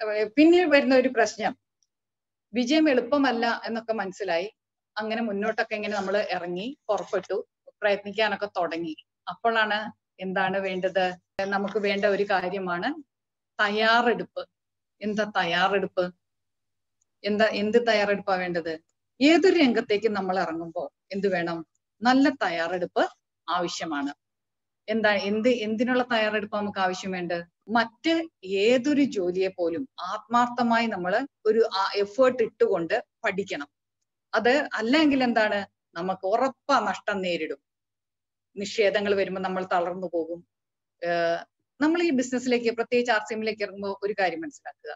ഏർ പിന്നെ വരുന്ന ഒരു പ്രശ്നം വിജയം എളുപ്പമല്ല എന്നൊക്കെ മനസ്സിലായി അങ്ങനെ മുന്നോട്ടൊക്കെ ഇങ്ങനെ നമ്മൾ ഇറങ്ങി പുറപ്പെട്ടു പ്രയത്നിക്കാനൊക്കെ തുടങ്ങി അപ്പോഴാണ് എന്താണ് വേണ്ടത് നമുക്ക് വേണ്ട ഒരു കാര്യമാണ് തയ്യാറെടുപ്പ് എന്താ തയ്യാറെടുപ്പ് എന്താ എന്ത് തയ്യാറെടുപ്പാ വേണ്ടത് ഏതൊരു രംഗത്തേക്ക് നമ്മൾ ഇറങ്ങുമ്പോൾ എന്ത് വേണം നല്ല തയ്യാറെടുപ്പ് ആവശ്യമാണ് എന്താ എന്ത് എന്തിനുള്ള തയ്യാറെടുപ്പ് നമുക്ക് ആവശ്യം വേണ്ടത് മറ്റ് ഏതൊരു ജോലിയെ പോലും ആത്മാർത്ഥമായി നമ്മൾ ഒരു എഫേർട്ട് ഇട്ടുകൊണ്ട് പഠിക്കണം അത് അല്ലെങ്കിൽ എന്താണ് നമുക്ക് ഉറപ്പാ നഷ്ടം നേരിടും നിഷേധങ്ങൾ വരുമ്പോൾ നമ്മൾ തളർന്നു പോകും ഏർ നമ്മൾ ഈ ബിസിനസ്സിലേക്ക് പ്രത്യേകിച്ച് ആർ സി എമ്മിലേക്ക് ഇറങ്ങുമ്പോൾ ഒരു കാര്യം മനസ്സിലാക്കുക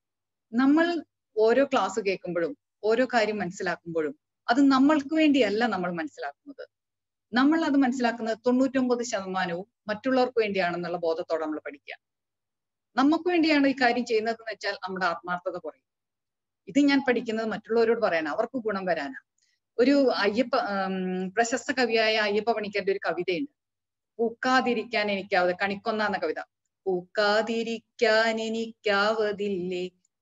നമ്മൾ ഓരോ ക്ലാസ് കേൾക്കുമ്പോഴും ഓരോ കാര്യം മനസ്സിലാക്കുമ്പോഴും അത് നമ്മൾക്ക് വേണ്ടിയല്ല നമ്മൾ മനസ്സിലാക്കുന്നത് നമ്മൾ അത് മനസ്സിലാക്കുന്നത് തൊണ്ണൂറ്റൊമ്പത് ശതമാനവും മറ്റുള്ളവർക്ക് വേണ്ടിയാണെന്നുള്ള ബോധത്തോടെ നമ്മൾ പഠിക്കുക നമുക്ക് വേണ്ടിയാണ് ഈ കാര്യം ചെയ്യുന്നതെന്ന് വെച്ചാൽ നമ്മുടെ ആത്മാർത്ഥത കുറയും ഇത് ഞാൻ പഠിക്കുന്നത് മറ്റുള്ളവരോട് പറയാനാ അവർക്ക് ഗുണം വരാനാ ഒരു അയ്യപ്പ പ്രശസ്ത കവിയായ അയ്യപ്പ പണിക്കരുടെ ഒരു കവിതയുണ്ട് പൂക്കാതിരിക്കാൻ എനിക്കാവത് കണിക്കൊന്ന എന്ന കവിത പൂക്കാതിരിക്കാൻ എനിക്കാവതില്ലേ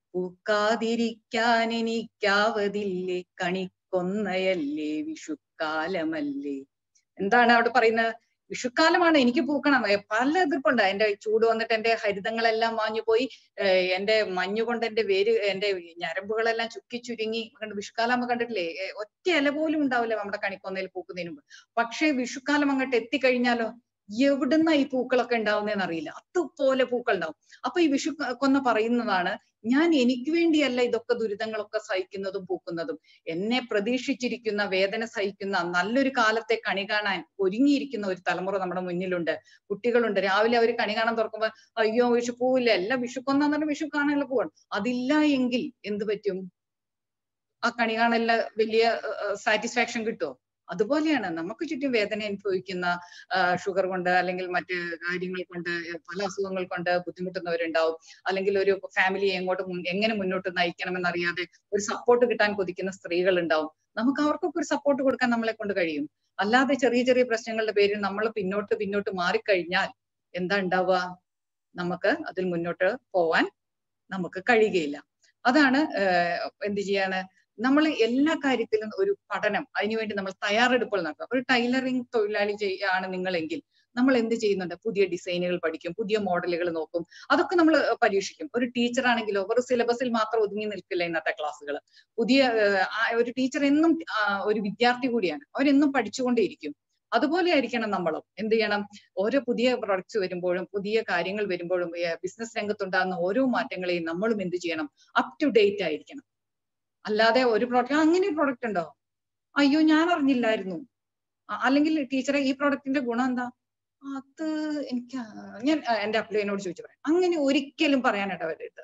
പൂക്കാതിരിക്കാൻ എനിക്കാവതില്ലേ കണിക്കൊന്നയല്ലേ വിഷുക്കാലമല്ലേ എന്താണ് അവിടെ പറയുന്നത് വിഷുക്കാലമാണ് എനിക്ക് പൂക്കണം പല എതിർപ്പുണ്ട് എന്റെ ചൂട് വന്നിട്ട് എന്റെ ഹരിതങ്ങളെല്ലാം മാഞ്ഞു പോയി എന്റെ മഞ്ഞു കൊണ്ട് എന്റെ വേര് എന്റെ ഞരമ്പുകളെല്ലാം ചുക്കി ചുരുങ്ങി കണ്ട് വിഷുക്കാലം നമ്മൾ കണ്ടിട്ടില്ലേ ഒറ്റ ഇല പോലും ഉണ്ടാവില്ല നമ്മുടെ കണിക്കൊന്നയിൽ പൂക്കുന്നതിന് മുമ്പ് പക്ഷേ വിഷുക്കാലം അങ്ങോട്ട് എത്തിക്കഴിഞ്ഞാലോ എവിടുന്ന ഈ പൂക്കളൊക്കെ ഉണ്ടാവുന്നതെന്ന് അറിയില്ല അതുപോലെ പൂക്കൾ ഉണ്ടാവും അപ്പൊ ഈ വിഷു കൊന്ന പറയുന്നതാണ് ഞാൻ എനിക്ക് വേണ്ടിയല്ല ഇതൊക്കെ ദുരിതങ്ങളൊക്കെ സഹിക്കുന്നതും പൂക്കുന്നതും എന്നെ പ്രതീക്ഷിച്ചിരിക്കുന്ന വേദന സഹിക്കുന്ന നല്ലൊരു കാലത്തെ കണി കാണാൻ ഒരുങ്ങിയിരിക്കുന്ന ഒരു തലമുറ നമ്മുടെ മുന്നിലുണ്ട് കുട്ടികളുണ്ട് രാവിലെ അവർ കണി കാണാൻ തുറക്കുമ്പോൾ അയ്യോ വിഷു പൂവില്ല എല്ലാം വിഷു കൊന്ന വിഷു കാണാനുള്ള പൂവാണ് അതില്ല എങ്കിൽ എന്ത് പറ്റും ആ കണി കാണലിന് വലിയ സാറ്റിസ്ഫാക്ഷൻ കിട്ടുമോ അതുപോലെയാണ് നമുക്ക് ചുറ്റും വേദന അനുഭവിക്കുന്ന ഷുഗർ കൊണ്ട് അല്ലെങ്കിൽ മറ്റ് കാര്യങ്ങൾ കൊണ്ട് പല അസുഖങ്ങൾ കൊണ്ട് ബുദ്ധിമുട്ടുന്നവരുണ്ടാവും അല്ലെങ്കിൽ ഒരു ഫാമിലിയെ എങ്ങോട്ട് എങ്ങനെ മുന്നോട്ട് നയിക്കണമെന്ന് അറിയാതെ ഒരു സപ്പോർട്ട് കിട്ടാൻ കൊതിക്കുന്ന സ്ത്രീകൾ ഉണ്ടാവും നമുക്ക് അവർക്കൊക്കെ ഒരു സപ്പോർട്ട് കൊടുക്കാൻ നമ്മളെ കൊണ്ട് കഴിയും അല്ലാതെ ചെറിയ ചെറിയ പ്രശ്നങ്ങളുടെ പേരിൽ നമ്മൾ പിന്നോട്ട് പിന്നോട്ട് മാറിക്കഴിഞ്ഞാൽ എന്താ ഉണ്ടാവുക നമുക്ക് അതിൽ മുന്നോട്ട് പോവാൻ നമുക്ക് കഴിയുകയില്ല അതാണ് എന്ത് ചെയ്യാണ് നമ്മൾ എല്ലാ കാര്യത്തിലും ഒരു പഠനം അതിനുവേണ്ടി നമ്മൾ തയ്യാറെടുപ്പുകൾ നടത്തുക ഒരു ടൈലറിംഗ് തൊഴിലാളി ആണ് നിങ്ങളെങ്കിൽ നമ്മൾ എന്ത് ചെയ്യുന്നുണ്ട് പുതിയ ഡിസൈനുകൾ പഠിക്കും പുതിയ മോഡലുകൾ നോക്കും അതൊക്കെ നമ്മൾ പരീക്ഷിക്കും ഒരു ടീച്ചർ ആണെങ്കിലോ ഒരു സിലബസിൽ മാത്രം ഒതുങ്ങി നിൽക്കില്ല ഇന്നത്തെ ക്ലാസ്സുകൾ പുതിയ ഒരു ടീച്ചർ എന്നും ഒരു വിദ്യാർത്ഥി കൂടിയാണ് അവരെന്നും പഠിച്ചുകൊണ്ടേയിരിക്കും അതുപോലെ ആയിരിക്കണം നമ്മളും എന്ത് ചെയ്യണം ഓരോ പുതിയ പ്രൊഡക്ട്സ് വരുമ്പോഴും പുതിയ കാര്യങ്ങൾ വരുമ്പോഴും ബിസിനസ് രംഗത്തുണ്ടാകുന്ന ഓരോ മാറ്റങ്ങളെയും നമ്മളും എന്ത് ചെയ്യണം അപ് ടു ഡേറ്റ് ആയിരിക്കണം അല്ലാതെ ഒരു പ്രോഡക്റ്റ് അങ്ങനെ ഒരു പ്രോഡക്റ്റ് ഉണ്ടോ അയ്യോ ഞാൻ അറിഞ്ഞില്ലായിരുന്നു അല്ലെങ്കിൽ ടീച്ചറെ ഈ പ്രോഡക്റ്റിന്റെ ഗുണം എന്താ അത് എനിക്ക് ഞാൻ എന്റെ അപ്ലൈനോട് ചോദിച്ചു പറയാം അങ്ങനെ ഒരിക്കലും പറയാൻ ഇടവരരുത്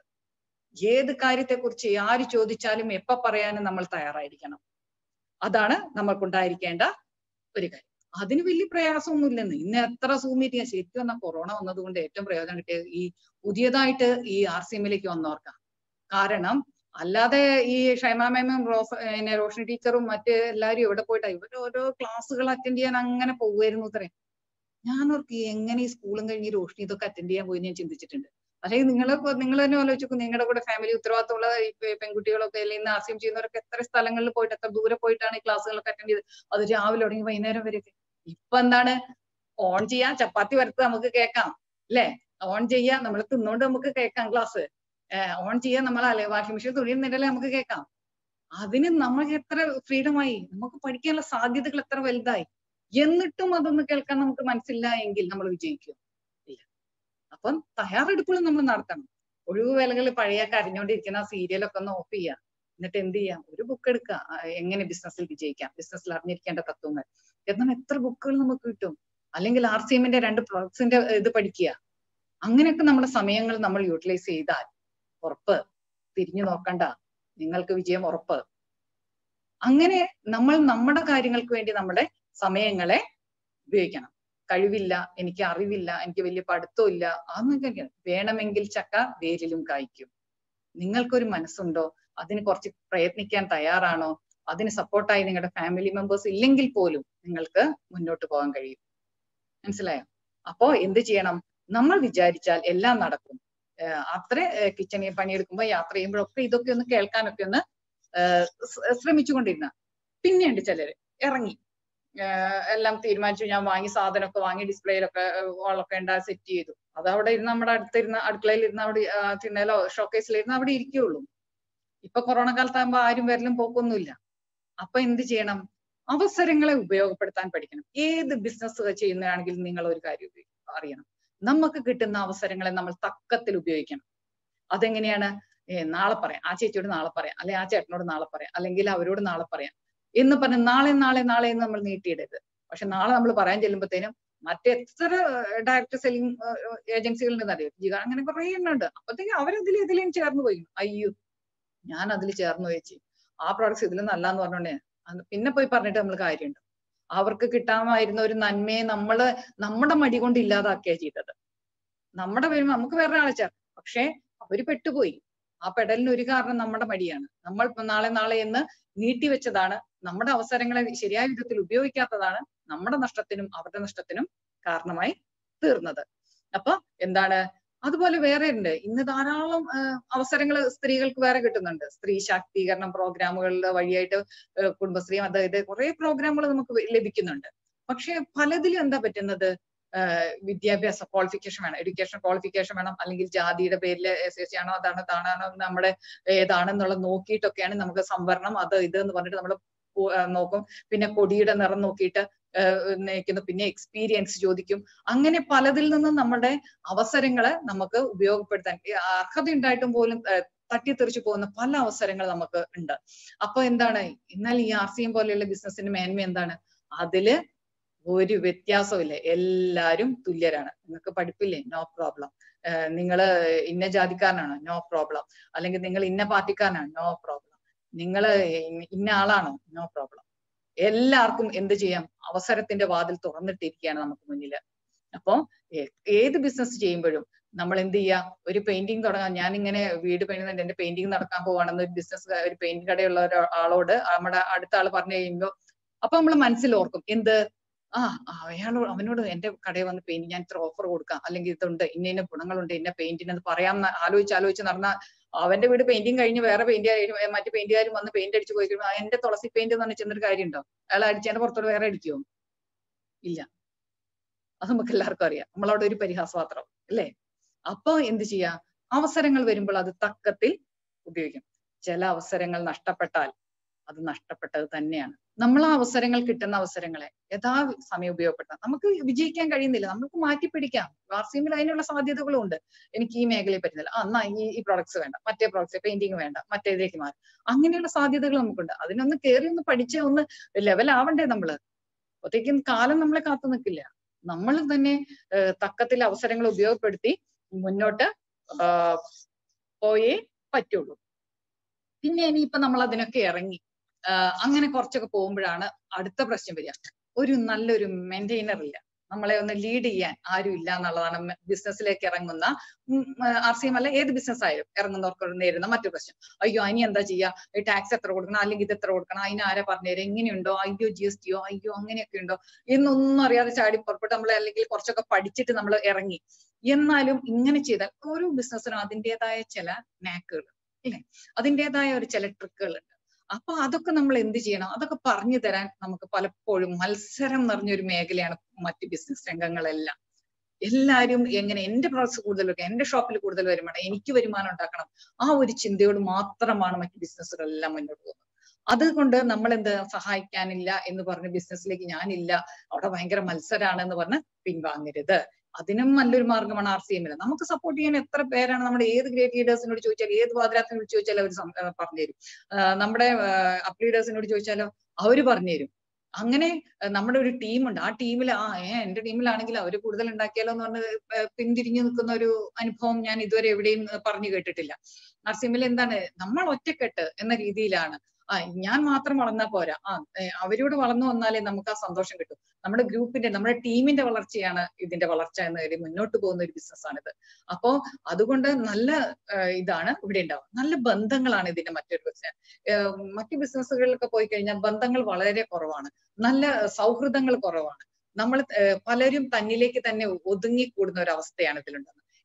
ഏത് കാര്യത്തെക്കുറിച്ച് ആര് ചോദിച്ചാലും എപ്പ പറയാനും നമ്മൾ തയ്യാറായിരിക്കണം അതാണ് നമ്മൾക്കുണ്ടായിരിക്കേണ്ട ഒരു കാര്യം അതിന് വലിയ പ്രയാസമൊന്നുമില്ലെന്ന് ഇന്ന് എത്ര സൂം മീറ്റിംഗ് ശരിക്കും വന്ന കൊറോണ വന്നതുകൊണ്ട് ഏറ്റവും പ്രയോജനം കിട്ടിയത് ഈ പുതിയതായിട്ട് ഈ ആർ സി എമ്മിലേക്ക് വന്നവർക്കാണ് കാരണം അല്ലാതെ ഈ ഷൈമ മേമും റോസ് പിന്നെ റോഷനി ടീച്ചറും മറ്റ് എല്ലാവരും എവിടെ പോയിട്ടാ ഇവർ ഓരോ ക്ലാസ്സുകൾ അറ്റൻഡ് ചെയ്യാൻ അങ്ങനെ പോകുമായിരുന്നു അത്രേ ഞാൻ ഓർക്ക് എങ്ങനെ ഈ സ്കൂളും കഴിഞ്ഞ് റോഷനി ഇതൊക്കെ അറ്റൻഡ് ചെയ്യാൻ പോയി ഞാൻ ചിന്തിച്ചിട്ടുണ്ട് അല്ലെങ്കിൽ നിങ്ങൾ നിങ്ങൾ തന്നെ ആലോചിക്കും നിങ്ങളുടെ കൂടെ ഫാമിലി ഉത്തരവാദിത്തമുള്ള പെൺകുട്ടികളൊക്കെ അല്ലെങ്കിൽ ആസ്യം ചെയ്യുന്നവരൊക്കെ എത്ര സ്ഥലങ്ങളിൽ പോയിട്ട് എത്ര ദൂരെ പോയിട്ടാണ് ഈ ക്ലാസ്സുകളൊക്കെ അറ്റൻഡ് ചെയ്ത് അത് രാവിലെ തുടങ്ങി വൈകുന്നേരം വരെയൊക്കെ ഇപ്പൊ എന്താണ് ഓൺ ചെയ്യാം ചപ്പാത്തി വറുത്ത് നമുക്ക് കേൾക്കാം അല്ലേ ഓൺ ചെയ്യാം നമ്മൾ തിന്നോണ്ട് നമുക്ക് കേൾക്കാം ക്ലാസ് ഓൺ ചെയ്യാൻ നമ്മൾ അല്ലെ വാഷിംഗ് മെഷീൻ തുണിയുന്നില്ലല്ലേ നമുക്ക് കേൾക്കാം അതിന് നമുക്ക് എത്ര ഫ്രീഡമായി നമുക്ക് പഠിക്കാനുള്ള സാധ്യതകൾ എത്ര വലുതായി എന്നിട്ടും അതൊന്ന് കേൾക്കാൻ നമുക്ക് മനസ്സില്ല എങ്കിൽ നമ്മൾ വിജയിക്കും ഇല്ല അപ്പം തയ്യാറെടുപ്പുകൾ നമ്മൾ നടത്തണം ഒഴിവ് വേലകളിൽ പഴയ കരഞ്ഞോണ്ടിരിക്കുന്ന സീരിയലൊക്കെ ഒന്ന് ഓഫ് ചെയ്യാം എന്നിട്ട് എന്ത് ചെയ്യാം ഒരു ബുക്ക് എടുക്കുക എങ്ങനെ ബിസിനസ്സിൽ വിജയിക്കാം ബിസിനസ്സിൽ അറിഞ്ഞിരിക്കേണ്ട തത്വങ്ങൾ എന്നാൽ എത്ര ബുക്കുകൾ നമുക്ക് കിട്ടും അല്ലെങ്കിൽ ആർ സി എമ്മിന്റെ രണ്ട് പ്രൊഡക്ട്സിന്റെ ഇത് പഠിക്കുക അങ്ങനെയൊക്കെ നമ്മുടെ സമയങ്ങൾ നമ്മൾ യൂട്ടിലൈസ് ചെയ്താൽ ഉറപ്പ് തിരിഞ്ഞു നോക്കണ്ട നിങ്ങൾക്ക് വിജയം ഉറപ്പ് അങ്ങനെ നമ്മൾ നമ്മുടെ കാര്യങ്ങൾക്ക് വേണ്ടി നമ്മുടെ സമയങ്ങളെ ഉപയോഗിക്കണം കഴിവില്ല എനിക്ക് അറിവില്ല എനിക്ക് വലിയ പഠിത്തമില്ല അതൊന്നും വേണമെങ്കിൽ ചക്ക വേരിലും കായ്ക്കും നിങ്ങൾക്കൊരു മനസ്സുണ്ടോ അതിന് കുറച്ച് പ്രയത്നിക്കാൻ തയ്യാറാണോ അതിന് സപ്പോർട്ടായി നിങ്ങളുടെ ഫാമിലി മെമ്പേഴ്സ് ഇല്ലെങ്കിൽ പോലും നിങ്ങൾക്ക് മുന്നോട്ട് പോകാൻ കഴിയും മനസ്സിലായോ അപ്പോ എന്ത് ചെയ്യണം നമ്മൾ വിചാരിച്ചാൽ എല്ലാം നടക്കും അത്ര കിച്ചണിൽ പണിയെടുക്കുമ്പോൾ യാത്ര ചെയ്യുമ്പോഴൊക്കെ ഇതൊക്കെ ഒന്ന് കേൾക്കാനൊക്കെ ഒന്ന് ശ്രമിച്ചുകൊണ്ടിരുന്ന പിന്നെയുണ്ട് ചിലര് ഇറങ്ങി എല്ലാം തീരുമാനിച്ചു ഞാൻ വാങ്ങി സാധനമൊക്കെ വാങ്ങി ഡിസ്പ്ലേയിലൊക്കെ വാളൊക്കെ ഉണ്ടായി സെറ്റ് ചെയ്തു അത് അവിടെ ഇരുന്ന് നമ്മുടെ അടുത്തിരുന്ന അടുക്കളയിൽ ഇരുന്ന് അവിടെ തിണ്ണയിലോ ഷോക്കേസിലിരുന്ന് അവിടെ ഇരിക്കുകയുള്ളൂ ഇപ്പൊ കൊറോണ കാലത്താകുമ്പോ ആരും വരലും പോക്കൊന്നുമില്ല അപ്പൊ എന്ത് ചെയ്യണം അവസരങ്ങളെ ഉപയോഗപ്പെടുത്താൻ പഠിക്കണം ഏത് ബിസിനസ് ചെയ്യുന്നതാണെങ്കിലും നിങ്ങൾ ഒരു കാര്യം അറിയണം നമുക്ക് കിട്ടുന്ന അവസരങ്ങളെ നമ്മൾ തക്കത്തിൽ ഉപയോഗിക്കണം അതെങ്ങനെയാണ് ഏ നാളെ പറയാം ആ ചേച്ചിയോട് നാളെ പറയാം അല്ലെ ആ ചേട്ടനോട് നാളെ പറയാം അല്ലെങ്കിൽ അവരോട് നാളെ പറയാം എന്ന് പറഞ്ഞ് നാളെ നാളെ നാളെ എന്ന് നമ്മൾ നീട്ടിയിടരുത് പക്ഷെ നാളെ നമ്മൾ പറയാൻ ചെല്ലുമ്പോഴത്തേനും മറ്റെത്ര ഡയറക്ട് സെല്ലിംഗ് ഏജൻസികൾ ഉണ്ടെന്ന് അറിയാം ജിഗ അങ്ങനെ കുറെ എണ്ണം ഉണ്ട് അപ്പത്തേക്കും അവരതിൽ ഇതിലേം ചേർന്ന് പോയി അയ്യോ ഞാൻ അതിൽ ചേർന്ന് വെച്ച് ആ പ്രോഡക്ട്സ് ഇതിൽ നല്ലതെന്ന് പറഞ്ഞോണ്ടേ പിന്നെ പോയി പറഞ്ഞിട്ട് നമ്മൾ കാര്യമുണ്ട് അവർക്ക് കിട്ടാമായിരുന്ന ഒരു നന്മയെ നമ്മള് നമ്മുടെ മടി കൊണ്ട് ഇല്ലാതാക്കിയാ ചെയ്തത് നമ്മുടെ വരുമ്പോ നമുക്ക് വേറെ ആളെ ചേർ പക്ഷെ അവര് പെട്ടുപോയി ആ പെടലിന് ഒരു കാരണം നമ്മുടെ മടിയാണ് നമ്മൾ നാളെ നാളെ എന്ന് നീട്ടിവെച്ചതാണ് നമ്മുടെ അവസരങ്ങളെ ശരിയായ വിധത്തിൽ ഉപയോഗിക്കാത്തതാണ് നമ്മുടെ നഷ്ടത്തിനും അവരുടെ നഷ്ടത്തിനും കാരണമായി തീർന്നത് അപ്പൊ എന്താണ് അതുപോലെ വേറെ ഉണ്ട് ഇന്ന് ധാരാളം അവസരങ്ങൾ സ്ത്രീകൾക്ക് വേറെ കിട്ടുന്നുണ്ട് സ്ത്രീ ശാക്തീകരണം പ്രോഗ്രാമുകളുടെ വഴിയായിട്ട് കുടുംബശ്രീ അതായത് കുറെ പ്രോഗ്രാമുകൾ നമുക്ക് ലഭിക്കുന്നുണ്ട് പക്ഷെ പലതിലും എന്താ പറ്റുന്നത് വിദ്യാഭ്യാസ ക്വാളിഫിക്കേഷൻ വേണം എഡ്യൂക്കേഷൻ ക്വാളിഫിക്കേഷൻ വേണം അല്ലെങ്കിൽ ജാതിയുടെ പേരിൽ എസ് എസ് സി ആണോ അതാണ് താണാണോ നമ്മുടെ ഏതാണെന്നുള്ളത് നോക്കിയിട്ടൊക്കെയാണ് നമുക്ക് സംവരണം അത് ഇത് എന്ന് പറഞ്ഞിട്ട് നമ്മൾ നോക്കും പിന്നെ കൊടിയുടെ നിറം നോക്കിയിട്ട് നയിക്കുന്നു പിന്നെ എക്സ്പീരിയൻസ് ചോദിക്കും അങ്ങനെ പലതിൽ നിന്നും നമ്മുടെ അവസരങ്ങളെ നമുക്ക് ഉപയോഗപ്പെടുത്താൻ അർഹത ഉണ്ടായിട്ടും പോലും തട്ടിത്തെറിച്ചു പോകുന്ന പല അവസരങ്ങൾ നമുക്ക് ഉണ്ട് അപ്പൊ എന്താണ് എന്നാൽ ഈ ആർ സി എം പോലെയുള്ള ബിസിനസിന്റെ മേന്മ എന്താണ് അതില് ഒരു വ്യത്യാസവും എല്ലാരും തുല്യരാണ് നിങ്ങൾക്ക് പഠിപ്പില്ലേ നോ പ്രോബ്ലം നിങ്ങൾ ഇന്ന ജാതിക്കാരനാണോ നോ പ്രോബ്ലം അല്ലെങ്കിൽ നിങ്ങൾ ഇന്ന പാർട്ടിക്കാരനാണ് നോ പ്രോബ്ലം നിങ്ങൾ ഇന്ന ആളാണോ നോ പ്രോബ്ലം എല്ലാവർക്കും എന്ത് ചെയ്യാം അവസരത്തിന്റെ വാതിൽ തുറന്നിട്ടിരിക്കുകയാണ് നമുക്ക് മുന്നിൽ അപ്പോ ഏത് ബിസിനസ് ചെയ്യുമ്പോഴും നമ്മൾ എന്ത് ചെയ്യാ ഒരു പെയിന്റിങ് തുടങ്ങാം ഞാൻ ഇങ്ങനെ വീട് പണിയുന്നുണ്ട് എന്റെ പെയിന്റിങ് നടക്കാൻ പോവാണെന്ന് ഒരു ബിസിനസ് ഒരു പെയിന്റ് കടയുള്ള ഒരാളോട് നമ്മുടെ അടുത്ത ആൾ പറഞ്ഞു കഴിയുമ്പോൾ അപ്പൊ നമ്മൾ മനസ്സിൽ ഓർക്കും എന്ത് ആ അയാളോട് അവനോട് എന്റെ കടയിൽ വന്ന് പെയിന്റ് ഞാൻ ഇത്ര ഓഫർ കൊടുക്കാം അല്ലെങ്കിൽ ഇതുണ്ട് ഇന്ന ഇന്ന ഗുണങ്ങളുണ്ട് ഇന്ന പെയിന്റിന് അത് പറയാം ആലോചിച്ച് ആലോചിച്ച് നടന്ന അവന്റെ വീട് പെയിന്റിങ് കഴിഞ്ഞ് വേറെ പെയിന്റ് മറ്റു പെയിന്റുകാരും വന്ന് പെയിന്റ് അടിച്ച് പോയി കഴിയുമ്പോൾ എന്റെ തുളസി പെയിന്റ് എന്ന് പറഞ്ഞ ചെന്നൊരു കാര്യമുണ്ടോ അയാൾ അടിച്ചതിന്റെ പുറത്തോട് വേറെ അടിക്കുമോ ഇല്ല അത് നമുക്ക് എല്ലാവർക്കും അറിയാം നമ്മളവിടെ ഒരു പരിഹാസപാത്രം അല്ലേ അപ്പൊ എന്ത് ചെയ്യാ അവസരങ്ങൾ വരുമ്പോൾ അത് തക്കത്തിൽ ഉപയോഗിക്കും ചില അവസരങ്ങൾ നഷ്ടപ്പെട്ടാൽ അത് നഷ്ടപ്പെട്ടത് തന്നെയാണ് നമ്മൾ ആ അവസരങ്ങൾ കിട്ടുന്ന അവസരങ്ങളെ യഥാ സമയം ഉപയോഗപ്പെടുത്താം നമുക്ക് വിജയിക്കാൻ കഴിയുന്നില്ല നമുക്ക് മാറ്റിപ്പിടിക്കാം വാർസിമിൽ അതിനുള്ള സാധ്യതകളും ഉണ്ട് എനിക്ക് ഈ മേഖലയിൽ പറ്റുന്നില്ല ആ എന്നാ ഈ ഈ പ്രോഡക്ട്സ് വേണ്ട മറ്റേ പ്രോഡക്ട്സ് പെയിന്റിങ് വേണ്ട മറ്റേതിലേക്ക് മാറും അങ്ങനെയുള്ള സാധ്യതകൾ നമുക്കുണ്ട് അതിനൊന്ന് കയറി ഒന്ന് പഠിച്ച് ഒന്ന് ലെവൽ ആവണ്ടേ നമ്മള് അപ്പോഴത്തേക്കും കാലം നമ്മളെ കാത്തു നിൽക്കില്ല നമ്മൾ തന്നെ തക്കത്തിൽ അവസരങ്ങൾ ഉപയോഗപ്പെടുത്തി മുന്നോട്ട് പോയേ പറ്റുള്ളൂ പിന്നെ ഇനിയിപ്പൊ നമ്മൾ അതിനൊക്കെ ഇറങ്ങി അങ്ങനെ കുറച്ചൊക്കെ പോകുമ്പോഴാണ് അടുത്ത പ്രശ്നം വരിക ഒരു നല്ലൊരു മെയിൻറ്റെയിനർ ഇല്ല നമ്മളെ ഒന്ന് ലീഡ് ചെയ്യാൻ ആരും ഇല്ല എന്നുള്ളതാണ് ബിസിനസ്സിലേക്ക് ഇറങ്ങുന്ന ആർ സി എം അല്ല ഏത് ബിസിനസ് ആയാലും ഇറങ്ങുന്നവർക്ക് നേരിടുന്ന മറ്റൊരു പ്രശ്നം അയ്യോ ഇനി എന്താ ചെയ്യാ ഈ ടാക്സ് എത്ര കൊടുക്കണം അല്ലെങ്കിൽ ഇത് എത്ര കൊടുക്കണം അതിന് ആരെ പറഞ്ഞുതരും എങ്ങനെയുണ്ടോ അയ്യോ ജി എസ് ടിയോ അയ്യോ അങ്ങനെയൊക്കെ ഉണ്ടോ എന്നൊന്നും അറിയാതെ ചാടി പുറപ്പെട്ട് നമ്മൾ അല്ലെങ്കിൽ കുറച്ചൊക്കെ പഠിച്ചിട്ട് നമ്മൾ ഇറങ്ങി എന്നാലും ഇങ്ങനെ ചെയ്താൽ ഓരോ ബിസിനസ്സിനും അതിൻ്റെതായ ചില നാക്കുകൾ ഇല്ലേ അതിൻ്റെതായ ഒരു ചില ട്രിക്കുകൾ ഉണ്ട് അപ്പൊ അതൊക്കെ നമ്മൾ എന്ത് ചെയ്യണം അതൊക്കെ പറഞ്ഞു തരാൻ നമുക്ക് പലപ്പോഴും മത്സരം നിറഞ്ഞൊരു മേഖലയാണ് മറ്റ് ബിസിനസ് രംഗങ്ങളെല്ലാം എല്ലാവരും എങ്ങനെ എന്റെ പ്രോഡക്ട്സ് കൂടുതൽ വെക്കാം എന്റെ ഷോപ്പിൽ കൂടുതൽ വരുമാനം എനിക്ക് വരുമാനം ഉണ്ടാക്കണം ആ ഒരു ചിന്തയോട് മാത്രമാണ് മറ്റ് ബിസിനസ്സുകളെല്ലാം മുന്നോട്ട് പോകുന്നത് അതുകൊണ്ട് നമ്മൾ എന്ത് സഹായിക്കാനില്ല എന്ന് പറഞ്ഞ് ബിസിനസ്സിലേക്ക് ഞാനില്ല അവിടെ ഭയങ്കര മത്സരമാണ് എന്ന് പറഞ്ഞ് പിൻവാങ്ങരുത് അതിനും നല്ലൊരു മാർഗമാണ് ആർ സി എമ്മിൽ നമുക്ക് സപ്പോർട്ട് ചെയ്യാൻ എത്ര പേരാണ് നമ്മുടെ ഏത് ഗ്രേറ്റ് ലീഡേഴ്സിനോട് ചോദിച്ചാൽ ഏത് പാതിരാത്തിനോട് ചോദിച്ചാലും അവർ പറഞ്ഞുതരും നമ്മുടെ അപ്പ് ലീഡേഴ്സിനോട് ചോദിച്ചാലോ അവര് പറഞ്ഞുതരും അങ്ങനെ നമ്മുടെ ഒരു ടീമുണ്ട് ആ ടീമിൽ ആ ഏ എന്റെ ടീമിലാണെങ്കിൽ അവർ കൂടുതൽ ഉണ്ടാക്കിയാലോ എന്ന് പറഞ്ഞ് പിന്തിരിഞ്ഞു നിൽക്കുന്ന ഒരു അനുഭവം ഞാൻ ഇതുവരെ എവിടെയും പറഞ്ഞു കേട്ടിട്ടില്ല ആർ സി എമ്മിൽ എന്താണ് നമ്മൾ ഒറ്റക്കെട്ട് എന്ന രീതിയിലാണ് ആ ഞാൻ മാത്രം വളർന്നാൽ പോരാ ആ അവരോട് വളർന്നു വന്നാലേ നമുക്ക് ആ സന്തോഷം കിട്ടും നമ്മുടെ ഗ്രൂപ്പിന്റെ നമ്മുടെ ടീമിന്റെ വളർച്ചയാണ് ഇതിന്റെ വളർച്ച എന്ന കരുതി മുന്നോട്ട് പോകുന്ന ഒരു ബിസിനസ്സാണിത് അപ്പോ അതുകൊണ്ട് നല്ല ഇതാണ് ഇവിടെ ഉണ്ടാവുക നല്ല ബന്ധങ്ങളാണ് ഇതിന്റെ മറ്റൊരു പ്രശ്നം മറ്റു ബിസിനസ്സുകളിലൊക്കെ പോയി കഴിഞ്ഞാൽ ബന്ധങ്ങൾ വളരെ കുറവാണ് നല്ല സൗഹൃദങ്ങൾ കുറവാണ് നമ്മൾ പലരും തന്നിലേക്ക് തന്നെ ഒതുങ്ങിക്കൂടുന്ന ഒരു അവസ്ഥയാണ് ഇതിലുണ്ടെന്ന്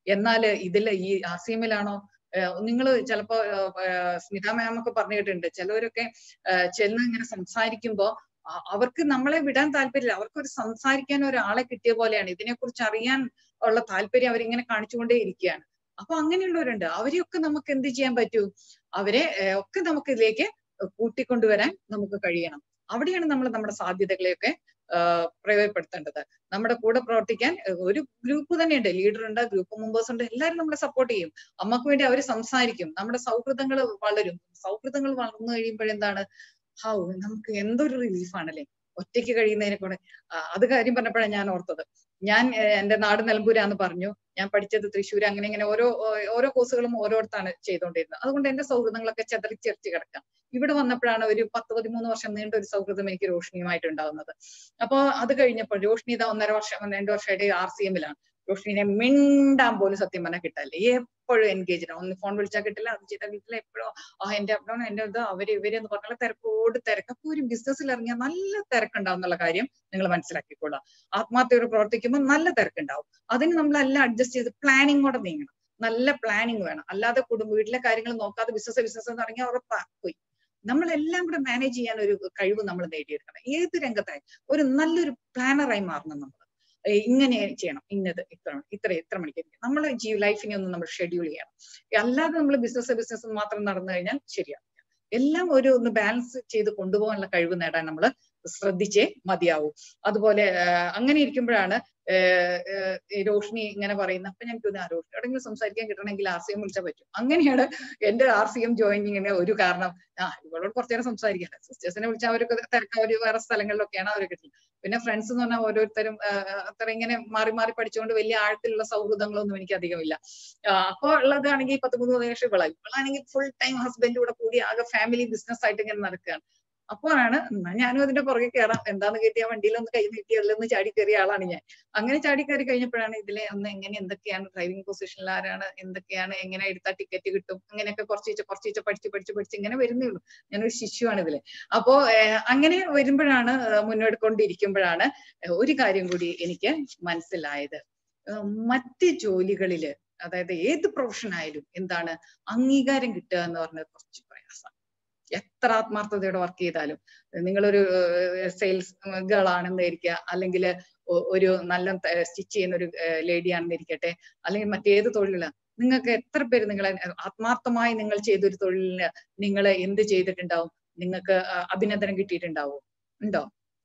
എന്നാൽ ഇതിൽ ഈ ആർ സി എമ്മിലാണോ നിങ്ങൾ ചിലപ്പോ ഏഹ് സ്മിത മാം ഒക്കെ പറഞ്ഞു കേട്ടിട്ടുണ്ട് ചിലവരൊക്കെ ഏഹ് ചെന്ന് ഇങ്ങനെ സംസാരിക്കുമ്പോ അ- അവർക്ക് നമ്മളെ വിടാൻ താല്പര്യമില്ല അവർക്ക് ഒരു സംസാരിക്കാൻ ഒരാളെ കിട്ടിയ പോലെയാണ് ഇതിനെക്കുറിച്ച് അറിയാൻ ഉള്ള താല്പര്യം അവരിങ്ങനെ കാണിച്ചുകൊണ്ടേ ഇരിക്കുകയാണ് അപ്പൊ അങ്ങനെയുള്ളവരുണ്ട് അവരെയൊക്കെ നമുക്ക് എന്ത് ചെയ്യാൻ പറ്റൂ അവരെ ഏഹ് ഒക്കെ നമുക്ക് ഇതിലേക്ക് കൂട്ടിക്കൊണ്ടുവരാൻ നമുക്ക് കഴിയണം അവിടെയാണ് നമ്മൾ നമ്മുടെ സാധ്യതകളെയൊക്കെ ആഹ് പ്രയോജനപ്പെടുത്തേണ്ടത് നമ്മുടെ കൂടെ പ്രവർത്തിക്കാൻ ഏഹ് ഒരു ഗ്രൂപ്പ് തന്നെയുണ്ട് ലീഡർ ഉണ്ട് ഗ്രൂപ്പ് മെമ്പേഴ്സ് ഉണ്ട് എല്ലാവരും നമ്മളെ സപ്പോർട്ട് ചെയ്യും അമ്മക്ക് വേണ്ടി അവർ സംസാരിക്കും നമ്മുടെ സൗഹൃദങ്ങൾ വളരും സൗഹൃദങ്ങൾ വളർന്നു കഴിയുമ്പോഴെന്താണ് ഹൗ നമുക്ക് എന്തൊരു റിലീഫാണല്ലേ ഒറ്റയ്ക്ക് കഴിയുന്നതിനെ കൂടെ ആ, അത് കാര്യം പറഞ്ഞപ്പോഴാണ് ഞാൻ ഓർത്തത് ഞാൻ ഏഹ്, എന്റെ നാട് നിലമ്പൂരാന്ന് പറഞ്ഞു ഞാൻ പഠിച്ചത് തൃശ്ശൂർ അങ്ങനെ ഇങ്ങനെ ഓരോ ഓ- ഓരോ കോഴ്സുകളും ഓരോരുത്താണ് ചെയ്തുകൊണ്ടിരുന്നത് അതുകൊണ്ട് എന്റെ സൗഹൃദങ്ങളൊക്കെ ചെതറിച്ചെറിച്ച് കിടക്കാം ഇവിടെ വന്നപ്പോഴാണ് ഒരു പത്ത് പതിമൂന്ന് വർഷം നീണ്ട ഒരു സൗഹൃദം എനിക്ക് റോഷ്നിയുമായിട്ട് ഉണ്ടാവുന്നത് അപ്പോ അത് കഴിഞ്ഞപ്പോൾ റോഷ്നി ഇതാ ഒന്നര വർഷം രണ്ടു വർഷമായിട്ട് ആർ സി എമ്മിലാണ് റോഷ്നിനെ മിണ്ടാൻ പോലും സത്യം പറഞ്ഞാൽ കിട്ടാല്ലേ എപ്പോഴും എൻഗേജ് ആണ് ഒന്ന് ഫോൺ വിളിച്ചാൽ കിട്ടില്ല അത് ചെയ്താൽ കിട്ടില്ല എപ്പോഴും ആ എന്റെ അപ്പഴാണ് എന്റെ ഇത് അവര് ഇവര് എന്ന് പറഞ്ഞാൽ തിരക്കോട് തിരക്ക് അപ്പൊ ഒരു ബിസിനസ്സിൽ ഇറങ്ങിയാൽ നല്ല തിരക്കുണ്ടാവും എന്നുള്ള കാര്യം നിങ്ങൾ മനസ്സിലാക്കിക്കൊള്ളാം ആത്മാർത്ഥയോട് പ്രവർത്തിക്കുമ്പോൾ നല്ല തിരക്കുണ്ടാവും അതിന് നമ്മളെല്ലാം അഡ്ജസ്റ്റ് ചെയ്ത് പ്ലാനിങ്ങോടെ നീങ്ങണം നല്ല പ്ലാനിങ് വേണം അല്ലാതെ കുടുംബ വീട്ടിലെ കാര്യങ്ങൾ നോക്കാതെ ബിസിനസ് ബിസിനസ് എന്ന് പറഞ്ഞാൽ ഉറപ്പാ പോയി നമ്മളെല്ലാം കൂടെ മാനേജ് ചെയ്യാൻ ഒരു കഴിവ് നമ്മൾ നേടിയെടുക്കണം ഏത് രംഗത്തായി ഒരു നല്ലൊരു പ്ലാനറായി മാറണം നമ്മൾ ഏഹ് ഇങ്ങനെ ചെയ്യണം ഇന്നത് ഇത്ര ഇത്ര ഇത്ര മണിക്ക് നമ്മളെ ജീവ ലൈഫിനെ ഒന്ന് നമ്മൾ ഷെഡ്യൂൾ ചെയ്യണം അല്ലാതെ നമ്മൾ ബിസിനസ് ബിസിനസ് മാത്രം നടന്നു കഴിഞ്ഞാൽ ശരിയാവില്ല എല്ലാം ഒരു ഒന്ന് ബാലൻസ് ചെയ്ത് കൊണ്ടുപോകാനുള്ള കഴിവ് നേടാൻ നമ്മൾ ശ്രദ്ധിച്ചേ മതിയാവൂ അതുപോലെ ആഹ് അങ്ങനെ ഇരിക്കുമ്പോഴാണ് ഏഹ് ഏഹ് ഈ റോഷ്നി ഇങ്ങനെ പറയുന്നത് അപ്പൊ ഞാൻ തോന്നുന്നു ആ റോഷ്നി എവിടെയെങ്കിലും സംസാരിക്കാൻ കിട്ടണമെങ്കിൽ ആർ സി എം വിളിച്ചാൽ പറ്റും അങ്ങനെയാണ് എന്റെ ആർ സി എം ജോയിനിങ്ങിന് ഒരു കാരണം ആ ഇവളോട് കുറച്ചു നേരം സംസാരിക്കാം സിസ്റ്റേഴ്സിനെ വിളിച്ചാൽ അവരൊക്കെ തിരക്ക് അവര് വേറെ സ്ഥലങ്ങളിലൊക്കെയാണ് അവർ കിട്ടുന്നത് പിന്നെ ഫ്രണ്ട്സ് എന്ന് പറഞ്ഞാൽ ഓരോരുത്തരും ആഹ് അത്ര ഇങ്ങനെ മാറി മാറി പഠിച്ചുകൊണ്ട് വലിയ ആഴത്തിലുള്ള സൗഹൃദങ്ങളൊന്നും എനിക്ക് അധികമില്ല ആഹ് അപ്പൊ ഉള്ളതാണെങ്കിൽ പത്ത് മൂന്ന് വർഷം ഇവളായി ഇവളാണെങ്കിൽ ഫുൾ ടൈം ഹസ്ബൻഡ് കൂടെ കൂടി ആകെ ഫാമിലി ബിസിനസ് ആയിട്ട് ഇങ്ങനെ നടക്കുകയാണ് അപ്പോഴാണ് എന്നാ ഞാനും അതിന്റെ പുറകെ കയറാം എന്താന്ന് കയറ്റിയ വണ്ടിയിൽ ഒന്ന് കൈ നീട്ടിയല്ലെന്ന് ചാടി കയറിയ ആളാണ് ഞാൻ അങ്ങനെ ചാടി കയറി കഴിഞ്ഞപ്പോഴാണ് ഇതിലെ ഒന്ന് എങ്ങനെ എന്തൊക്കെയാണ് ഡ്രൈവിംഗ് പൊസിഷനിൽ ആരാണ് എന്തൊക്കെയാണ് എങ്ങനെ എടുത്താൽ ടിക്കറ്റ് കിട്ടും അങ്ങനെയൊക്കെ കുറച്ച് കുറച്ച് പഠിച്ച് പഠിച്ച് പഠിച്ച് ഇങ്ങനെ വരുന്നേ ഉള്ളൂ ഞാനൊരു ശിശുവാണ് ഇതില് അപ്പോ ഏഹ് അങ്ങനെ വരുമ്പോഴാണ് ഏഹ് മുന്നോട്ടുകൊണ്ടിരിക്കുമ്പോഴാണ് ഏഹ് ഒരു കാര്യം കൂടി എനിക്ക് മനസ്സിലായത് ഏഹ് മറ്റ് ജോലികളില് അതായത് ഏത് പ്രൊഫഷൻ ആയാലും എന്താണ് അംഗീകാരം കിട്ടുക എന്ന് പറഞ്ഞത് കുറച്ച് പ്രയാസമാണ് എത്ര ആത്മാർത്ഥതയോടെ വർക്ക് ചെയ്താലും നിങ്ങളൊരു സെയിൽസ് ഗേൾ ആണെന്നിരിക്കുക അല്ലെങ്കിൽ ഒരു നല്ല സ്റ്റിച്ച് ചെയ്യുന്ന ഒരു ലേഡി ആണെന്നിരിക്കട്ടെ അല്ലെങ്കിൽ മറ്റേത് തൊഴിലുള്ള നിങ്ങൾക്ക് എത്ര പേര് നിങ്ങളെ ആത്മാർത്ഥമായി നിങ്ങൾ ചെയ്തൊരു തൊഴിലിന് നിങ്ങൾ എന്ത് ചെയ്തിട്ടുണ്ടാവും നിങ്ങൾക്ക് അഭിനന്ദനം കിട്ടിയിട്ടുണ്ടാവും ഉണ്ടോ